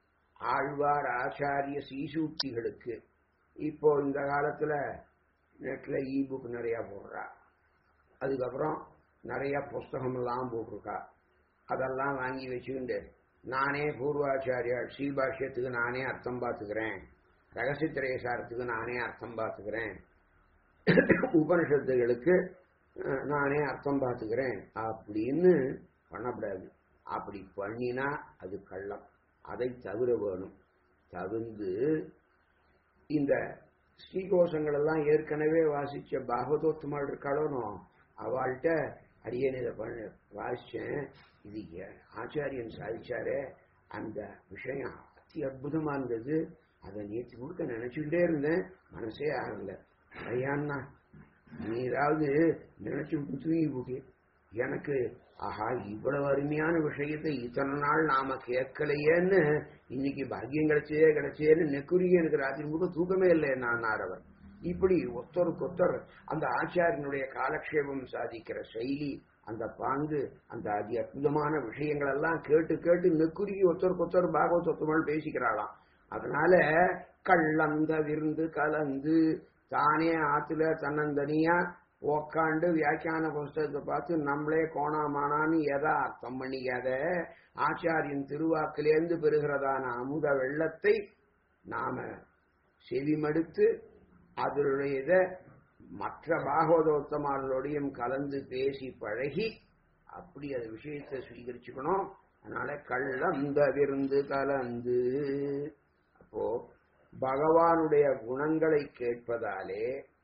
B: ஆழ்வார் ஆச்சாரிய சீசூக்திகளுக்கு இப்போ இந்த காலத்துல நெட்ல இ புக் நிறைய போடுறா அதுக்கப்புறம் நிறைய புஸ்தகம் எல்லாம் போட்டிருக்கா அதெல்லாம் வாங்கி வச்சுக்கிண்டு நானே பூர்வாச்சாரியார் ஸ்ரீபாஷ்யத்துக்கு நானே அர்த்தம் பார்த்துக்கிறேன் ரகசியத்திரேசாரத்துக்கு நானே அர்த்தம் பார்த்துக்கிறேன் உபனிஷத்துகளுக்கு அஹ், நானே அர்த்தம் பார்த்துக்கிறேன் அப்படின்னு பண்ணக்கூடாது அப்படி பண்ணினா அது கள்ளம் அதை தவிர வேணும் தவிர்ந்து இந்த ஸ்ரீகோஷங்கள் எல்லாம் ஏற்கனவே வாசிச்ச பாகவதோத்தமாள் இருக்காளோனோ அவள்கிட்ட அடியேன் இதை பண்ண வாசிச்சேன் இது ஏ- ஆச்சாரியன் சாதிச்சாரே அந்த விஷயம் அதி அற்புதமா இருந்தது அதை நேற்று முழுக்க நினைச்சுக்கிட்டே இருந்தேன் மனசே ஆகல ஐயாண்ணா நீராவது நினைச்சு விட்டு தூங்கி போட்டு எனக்கு ஆஹா இவ்வளவு அருமையான விஷயத்தை இத்தனை நாள் நாம கேட்கலையேன்னு இன்னைக்கு பாக்கியம் கிடைச்சே கிடைச்சேன்னு நெக்குரிய எனக்கு ராத்திரி முழுக்க தூக்கமே இல்லை நான் அவர் இப்படி ஒத்தருக்கு ஒத்தர் அந்த ஆச்சாரியனுடைய காலக்ஷேபம் சாதிக்கிற செயலி அந்த பாங்கு அந்த அதி அற்புதமான விஷயங்கள் எல்லாம் கேட்டு கேட்டு நெக்குருகி ஒத்தருக்கு ஒத்தர் பாகவத் ஒத்தமல் பேசிக்கிறாளாம் அதனால கள்ளந்த விருந்து கலந்து தானே ஆத்துல தன்னந்தனியா உக்காண்டு வியாக்கியான புஸ்தகத்தை பார்த்து நம்மளே கோணாமானான்னு எதா அர்த்தம் பண்ணிக்காத ஆச்சாரியன் திருவாக்கிலேருந்து பெறுகிறதான அமுத வெள்ளத்தை நாம செவிமடுத்து அதனுடைய இதை மற்ற பாகவதோத்தமார்களோடையும் கலந்து பேசி பழகி அப்படி அது விஷயத்தை சுவீகரிச்சுக்கணும் அதனால கள்ளந்த விருந்து கலந்து அப்போ பகவானுடைய குணங்களை கேட்பதாலே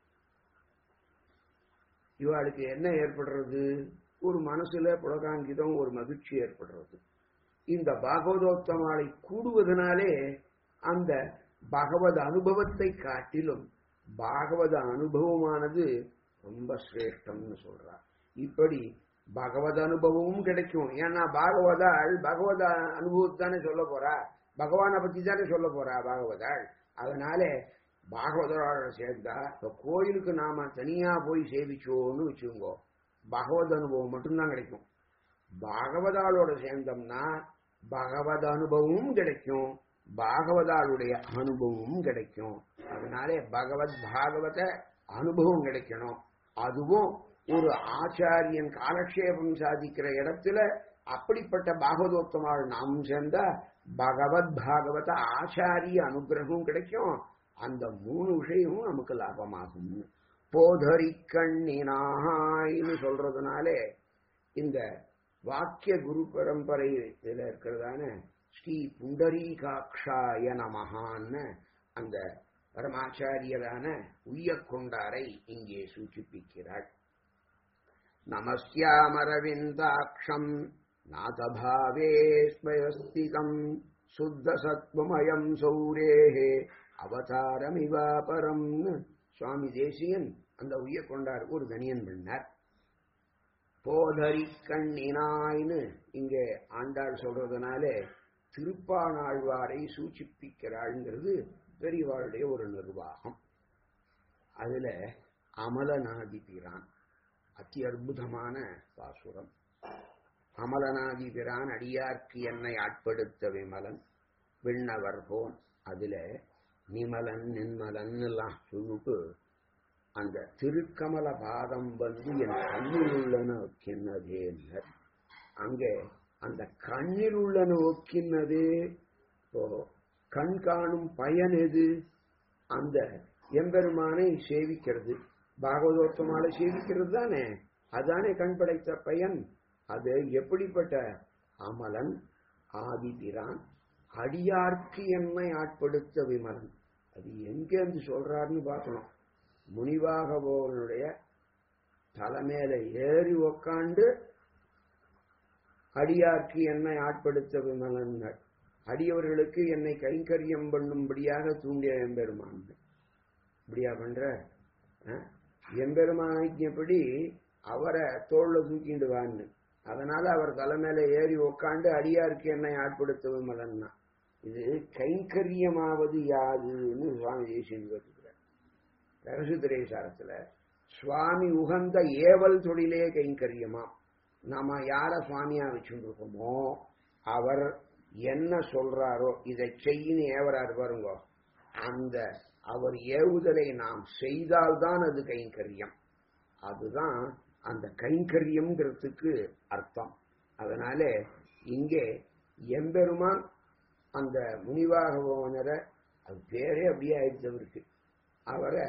B: இவாளுக்கு என்ன ஏற்படுறது ஒரு மனசுல புலகாங்கிதம் ஒரு மகிழ்ச்சி ஏற்படுறது இந்த பாகவதோத்தமாலை கூடுவதனாலே அந்த பகவத் அனுபவத்தை காட்டிலும் பாகவத அனுபவமானது ரொம்ப சிரேஷ்டம்னு சொல்றார் இப்படி பகவத் அனுபவமும் கிடைக்கும் ஏன்னா பாகவதாள் பகவத அனுபவத்தானே சொல்ல போறா பகவானை பத்தி தானே சொல்ல போறா பாகவதாள் அதனால பாகவதரோட சேர்ந்தா இப்ப கோயிலுக்கு நாம தனியா போய் சேவிச்சோன்னு வச்சுக்கோங்க பகவத் அனுபவம் மட்டும்தான் கிடைக்கும் பாகவதாளோட சேர்ந்தோம்னா பகவத் அனுபவமும் கிடைக்கும் பாகவதாளுடைய அனுபவமும் கிடைக்கும் அதனாலே பகவத் பாகவத அனுபவம் கிடைக்கணும் அதுவும் ஒரு ஆச்சாரியன் காலக்ஷேபம் சாதிக்கிற இடத்துல அப்படிப்பட்ட பாகவதோத்தமாள் நாமும் சேர்ந்தா பகவத் பாகவத ஆச்சாரிய அனுகிரகம் கிடைக்கும் அந்த மூணு விஷயமும் நமக்கு லாபமாகும் போதரி கண்ணினாய்னு சொல்றதுனாலே இந்த வாக்கிய குரு பரம்பரை இதுல இருக்கிறதான ஸ்ரீ புண்டரீகாட்சாய நமகான்னு அந்த பரமாச்சாரியரான உய்யக்கொண்டாரை இங்கே சூச்சிப்பிக்கிறாள் நமஸ்யாமரவிந்தாட்சம் நாதபாவே ஸ்மயஸ்திதம் சுத்த சத்வமயம் சௌரேஹே அவதாரமிவாபரம்னு சுவாமி தேசியன் அந்த உய்யக்கொண்டாருக்கு ஒரு தனியன் பண்ணார் போதரி கண்ணினாய்னு இங்கே ஆண்டாள் சொல்றதுனால திருப்பானாழ்வாரை சூச்சிப்பிக்கிறாள்ங்கிறது பெரியவாளுடைய ஒரு நிர்வாகம் அதுல அமலநாதி பிரான் அதி அற்புதமான பாசுரம் அமலநாதி பிரான் அடியார்க்கு என்னை ஆட்படுத்த விமலன் விண்ணவர் போன் அதுல நிமலன் நின்மலன் எல்லாம் சொல்லிட்டு அந்த திருக்கமல பாதம் வந்து என் கண்ணில் உள்ள நோக்கினதே அங்கே அந்த கண்ணில் உள்ள நோக்கினதே இப்போ கண் காணும் பயன் எது அந்த எம்பெருமானை சேவிக்கிறது பாகவதோத்தமால சேவிக்கிறது தானே அதானே கண் படைத்த பயன் அது எப்படிப்பட்ட அமலன் ஆதிபிரான் அடியார்க்கு என்னை ஆட்படுத்த விமலன் அது எங்கேருந்து சொல்றாருன்னு பார்க்கணும் முனிவாகவோனுடைய தலைமையில ஏறி உக்காண்டு அடியார்க்கு என்னை ஆட்படுத்த விமலன்கள் அடியவர்களுக்கு என்னை கைங்கரியம் பண்ணும்படியாக தூண்டிய எம்பெருமான் இப்படியா பண்ற எம்பெருமானிக்கப்படி அவரை தோல்ல தூக்கிண்டுவான்னு அதனால அவர் தலைமையில ஏறி உக்காண்டு அடியாருக்கு என்னை ஆட்படுத்த விமலன்னா இது கைங்கரியமாவது யாதுன்னு சுவாமி தேசியன் கேட்டுக்கிறார் ரகசுத்திரை சாரத்துல சுவாமி உகந்த ஏவல் தொழிலே கைங்கரியமா நாம யார சுவாமியா வச்சுருக்கோமோ அவர் என்ன சொல்றாரோ இதை செய்யின்னு ஏவராரு பாருங்க அந்த அவர் ஏவுதலை நாம் செய்தால்தான் அது கைங்கரியம் அதுதான் அந்த கைங்கரியம்ங்கிறதுக்கு அர்த்தம் அதனால இங்கே எம்பெருமான் அந்த முனிவாக போனரை அது பேரே அப்படியே ஆயிடுச்சு அவருக்கு அவரை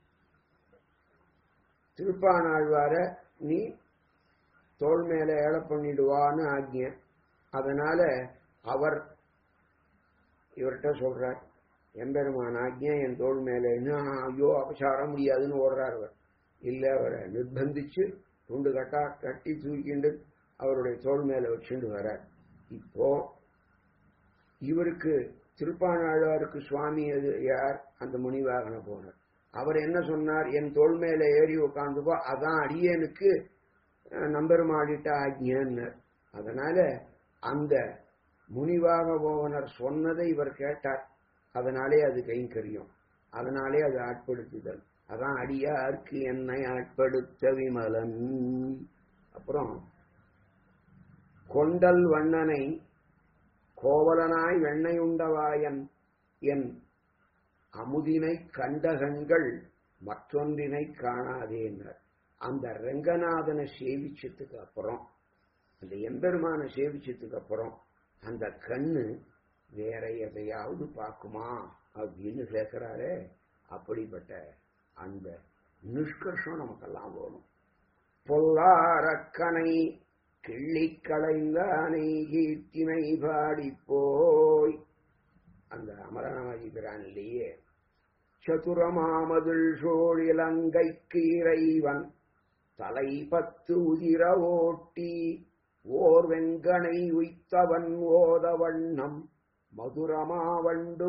B: திருப்பானாழ்வார நீ தோல் மேல ஏழை பண்ணிடுவான்னு ஆக்ஞ அதனால அவர் இவர்கிட்ட சொல்றார் எம்பெருமான் ஆக்ஞ என் தோல் மேல ஐயோ அபசார முடியாதுன்னு ஓடுறார் அவர் இல்ல அவரை நிர்பந்திச்சு துண்டு கட்டா கட்டி தூக்கிண்டு அவருடைய தோல் மேல வச்சுண்டு வரார் இப்போ இவருக்கு திருப்பானாழ்வாருக்கு சுவாமி அது யார் அந்த முனிவாகன போனார் அவர் என்ன சொன்னார் என் தோல் மேல ஏறி உட்காந்துப்போ அதான் அடியனுக்கு நம்பெருமாடிட்ட ஆக்ஞான்னார் அதனால அந்த முனிவாக போவனர் சொன்னதை இவர் கேட்டார் அதனாலே அது கைங்கரியம் அதனாலே அது ஆட்படுத்துதல் அதான் அடியார்க்கு என்னை ஆட்படுத்த விமலன் அப்புறம் கொண்டல் வண்ணனை கோவலனாய் வெண்ணை உண்டவாயன் என் அமுதினை கண்டகங்கள் மற்றொன்றினை காணாதேன்னர் அந்த ரங்கநாதனை சேவிச்சதுக்கு அப்புறம் அந்த எம்பெருமான சேவிச்சதுக்கு அப்புறம் அந்த கண்ணு வேற எதையாவது பார்க்குமா அப்படின்னு கேட்கிறாரே அப்படிப்பட்ட அந்த நிஷ்கர்ஷம் நமக்கெல்லாம் வேணும் பொல்லாரக்கனை கிள்ளி களைந்தானை கீர்த்தினை பாடி போய் அந்த அமரநாதிபிரான் இல்லையே சதுரமாமதில் சோழிலங்கைக்கு இறைவன் தலை பத்து உதிர ஓட்டி ஓர் வெங்கனை உய்த்தவன் ஓத வண்ணம் மதுரமாவண்டு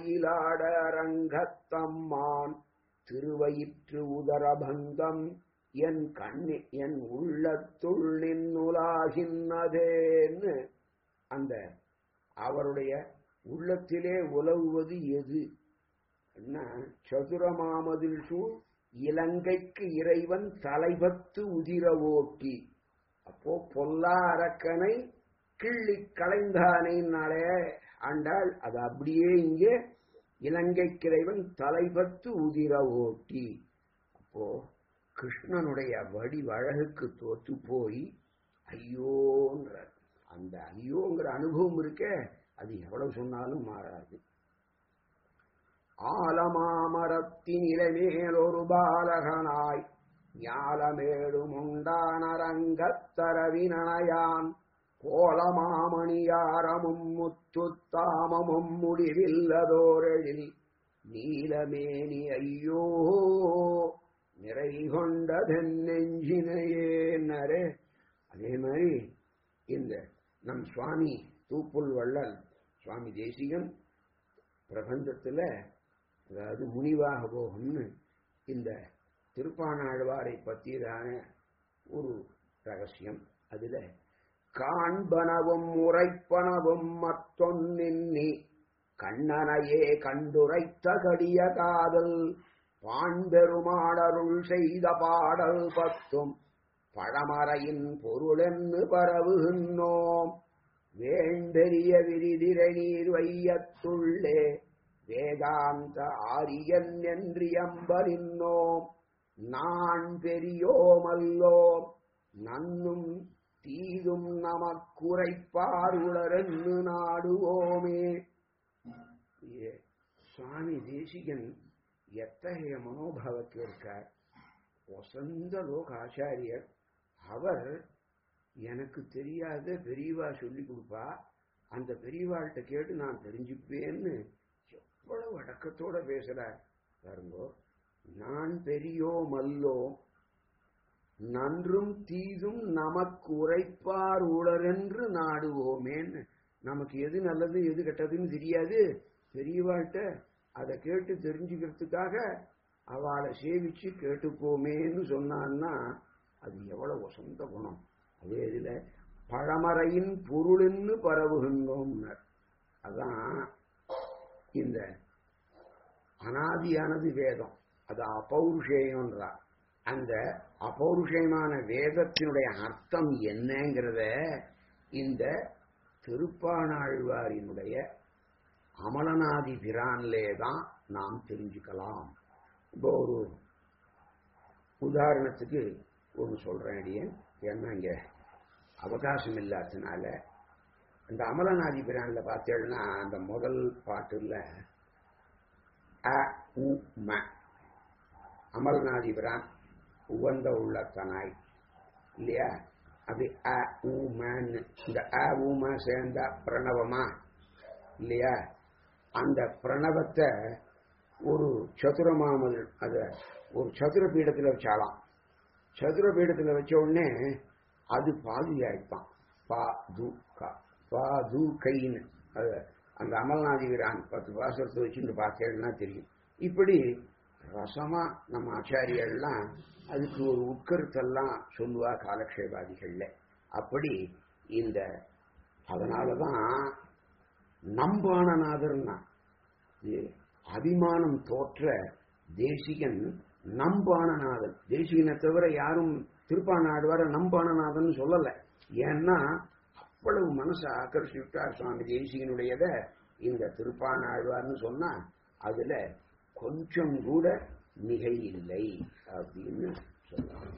B: பாடமாமயிலாட அரங்கத்தம்மான் திருவயிற்று உதரபந்தம் என் கண்ணி என் உள்ளத்துள் நின்னுலாகின்னதேன்னு அந்த அவருடைய உள்ளத்திலே உலவுவது எது என்ன சதுரமாமதில் சூழ் இலங்கைக்கு இறைவன் தலைபத்து உதிர ஓட்டி அப்போ பொல்லா அரக்கனை கிள்ளி களைந்தானே ஆண்டாள் அது அப்படியே இங்கே இலங்கைக்கு இறைவன் தலைபத்து உதிர ஓட்டி அப்போ கிருஷ்ணனுடைய வடிவழகுக்கு தோத்து போய் ஐயோன்ற அந்த ஐயோங்கிற அனுபவம் இருக்க அது எவ்வளவு சொன்னாலும் மாறாது ஆலமாமரத்தின் இலைமேல் ஒரு பாலகனாய் ஞாலமேடும் உண்டானரங்கத்தரவினயான் கோலமாமணியாரமும் முத்துத்தாமமும் முடிவில்லதோரெழில் நீலமேனி ஐயோ நிறை கொண்டதென் நெஞ்சினையேன்னரே அதே மாதிரி இந்த நம் சுவாமி தூப்புல் வள்ளல் சுவாமி தேசிகன் பிரபந்தத்துல அதாவது முனிவாக போகும்னு இந்த திருப்பானாழ்வாரை பற்றியதான ஒரு ரகசியம் அதுல காண்பனவும் உரைப்பனவும் மத்தொன்னின்னி கண்ணனையே கண்டுரைத்த கடிய காதல் பாண்பெருமாடருள் செய்த பாடல் பத்தும் பழமறையின் பொருளென்னு பரவுகின்றோம் வேண்டெரிய விரிதிரை நீர் வையத்துள்ளே வேதாந்த ஆரியன் என்றியம்பலின்னோம் நான் பெரியோமல்லோம் நன்னும் தீதும் நமக்குரைப்பார் உளரென்னு நாடுவோமே ஏ, சுவாமி தேசிகன் எத்தகைய மனோபாவத்தில் இருக்கார் வசந்த லோக ஆச்சாரியர் அவர் எனக்கு தெரியாத பெரியவா சொல்லி கொடுப்பா அந்த பெரியவாள்கிட்ட கேட்டு நான் தெரிஞ்சுப்பேன்னு எவ்வளவு அடக்கத்தோட பேசுறார் பாருங்கோ நான் பெரியோ மல்லோ நன்றும் தீதும் நமக்கு உரைப்பார் உளரென்று நாடுவோமேன்னு நமக்கு எது நல்லது எது கெட்டதுன்னு தெரியாது பெரியவாள்கிட்ட அதை கேட்டு தெரிஞ்சுக்கிறதுக்காக அவளை சேவிச்சு கேட்டுப்போமேன்னு சொன்னான்னா அது எவ்வளவு வசந்த குணம் அதே இதுல பழமறையின் பொருள்னு பரவுகின்றோம்னர் அதான் இந்த அனாதியானது வேதம் அது அபௌருஷேயம்ன்றார் அந்த அபௌருஷயமான வேதத்தினுடைய அர்த்தம் என்னங்கிறத இந்த திருப்பானாழ்வாரினுடைய அமலநாதி பிரான்லே தான் நாம் தெரிஞ்சுக்கலாம் இப்போ ஒரு உதாரணத்துக்கு ஒன்று சொல்றேன் அடியேன் ஏன்னா இங்க அவகாசம் இல்லாததுனால இந்த அமலநாதி பிரான்ல பார்த்தேன்னா அந்த முதல் பாட்டுல அ உ ம அமல்நாதி பிரான் உவந்த உள்ளத்தனாய் இல்லையா அப்படி அ உ மன்னு இந்த அ உ ம சேர்ந்தா பிரணவமா இல்லையா அந்த பிரணவத்தை ஒரு சதுரமாமல் அத ஒரு சதுர பீடத்தில் வச்சாலாம் சதுர பீடத்தில் வச்ச உடனே அது பாதி ஆயிட்டான் பா து கா பா து கைன்னு அது அந்த அமல்நாதி வீரான் பத்து பாசத்தை வச்சுட்டு பார்த்தேன்னா தெரியும் இப்படி ரசமா நம்ம ஆச்சாரியெல்லாம் அதுக்கு ஒரு உட்கருத்தெல்லாம் சொல்லுவா காலக்ஷேபாதிகள்ல அப்படி இந்த அதனாலதான் நம்பானநாதர்னா இது அபிமானம் தோற்ற தேசிகன் நம்பானநாதன் தேசிகனை தவிர யாரும் திருப்பானாடுவார நம்பானநாதன் சொல்லல ஏன்னா அவ்வளவு மனசை ஆக்கர்ஷிட்டார் சுவாமி தேசிகனுடையத இந்த திருப்பானாழ்வார்னு சொன்னா அதுல கொஞ்சம் கூட மிகை இல்லை அப்படின்னு சொல்லலாம்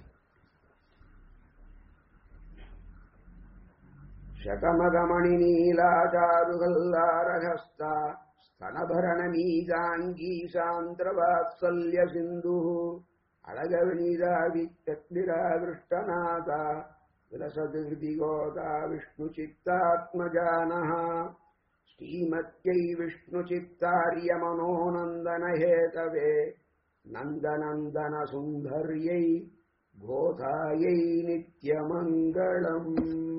B: ಶತಮಗಮಣಿ ನೀಲಾಚಾರುಗಲ್ಲಾರಹಸ್ತ ಸ್ತನಭರಣ ನೀಜಾಂಗೀ ಸಾಂದ್ರವಾತ್ಸಲ್ಯ ಸಿಂಧು ಅಳಗವಿನಿರಾವಿತ್ತಕ್ನಿರಾವೃಷ್ಟನಾಥ ವಿಲಸದ್ ಹೃದಿ ಗೋದಾ ವಿಷ್ಣು ಚಿತ್ತಾತ್ಮಜಾನಃ ಶ್ರೀಮತ್ಯೈ ವಿಷ್ಣು ಚಿತ್ತಾರ್ಯ ಮನೋನಂದನ ಹೇತವೇ ನಂದನಂದನ ಸುಂದರ್ಯೈ ಗೋಧಾಯೈ ನಿತ್ಯಮಂಗಳಂ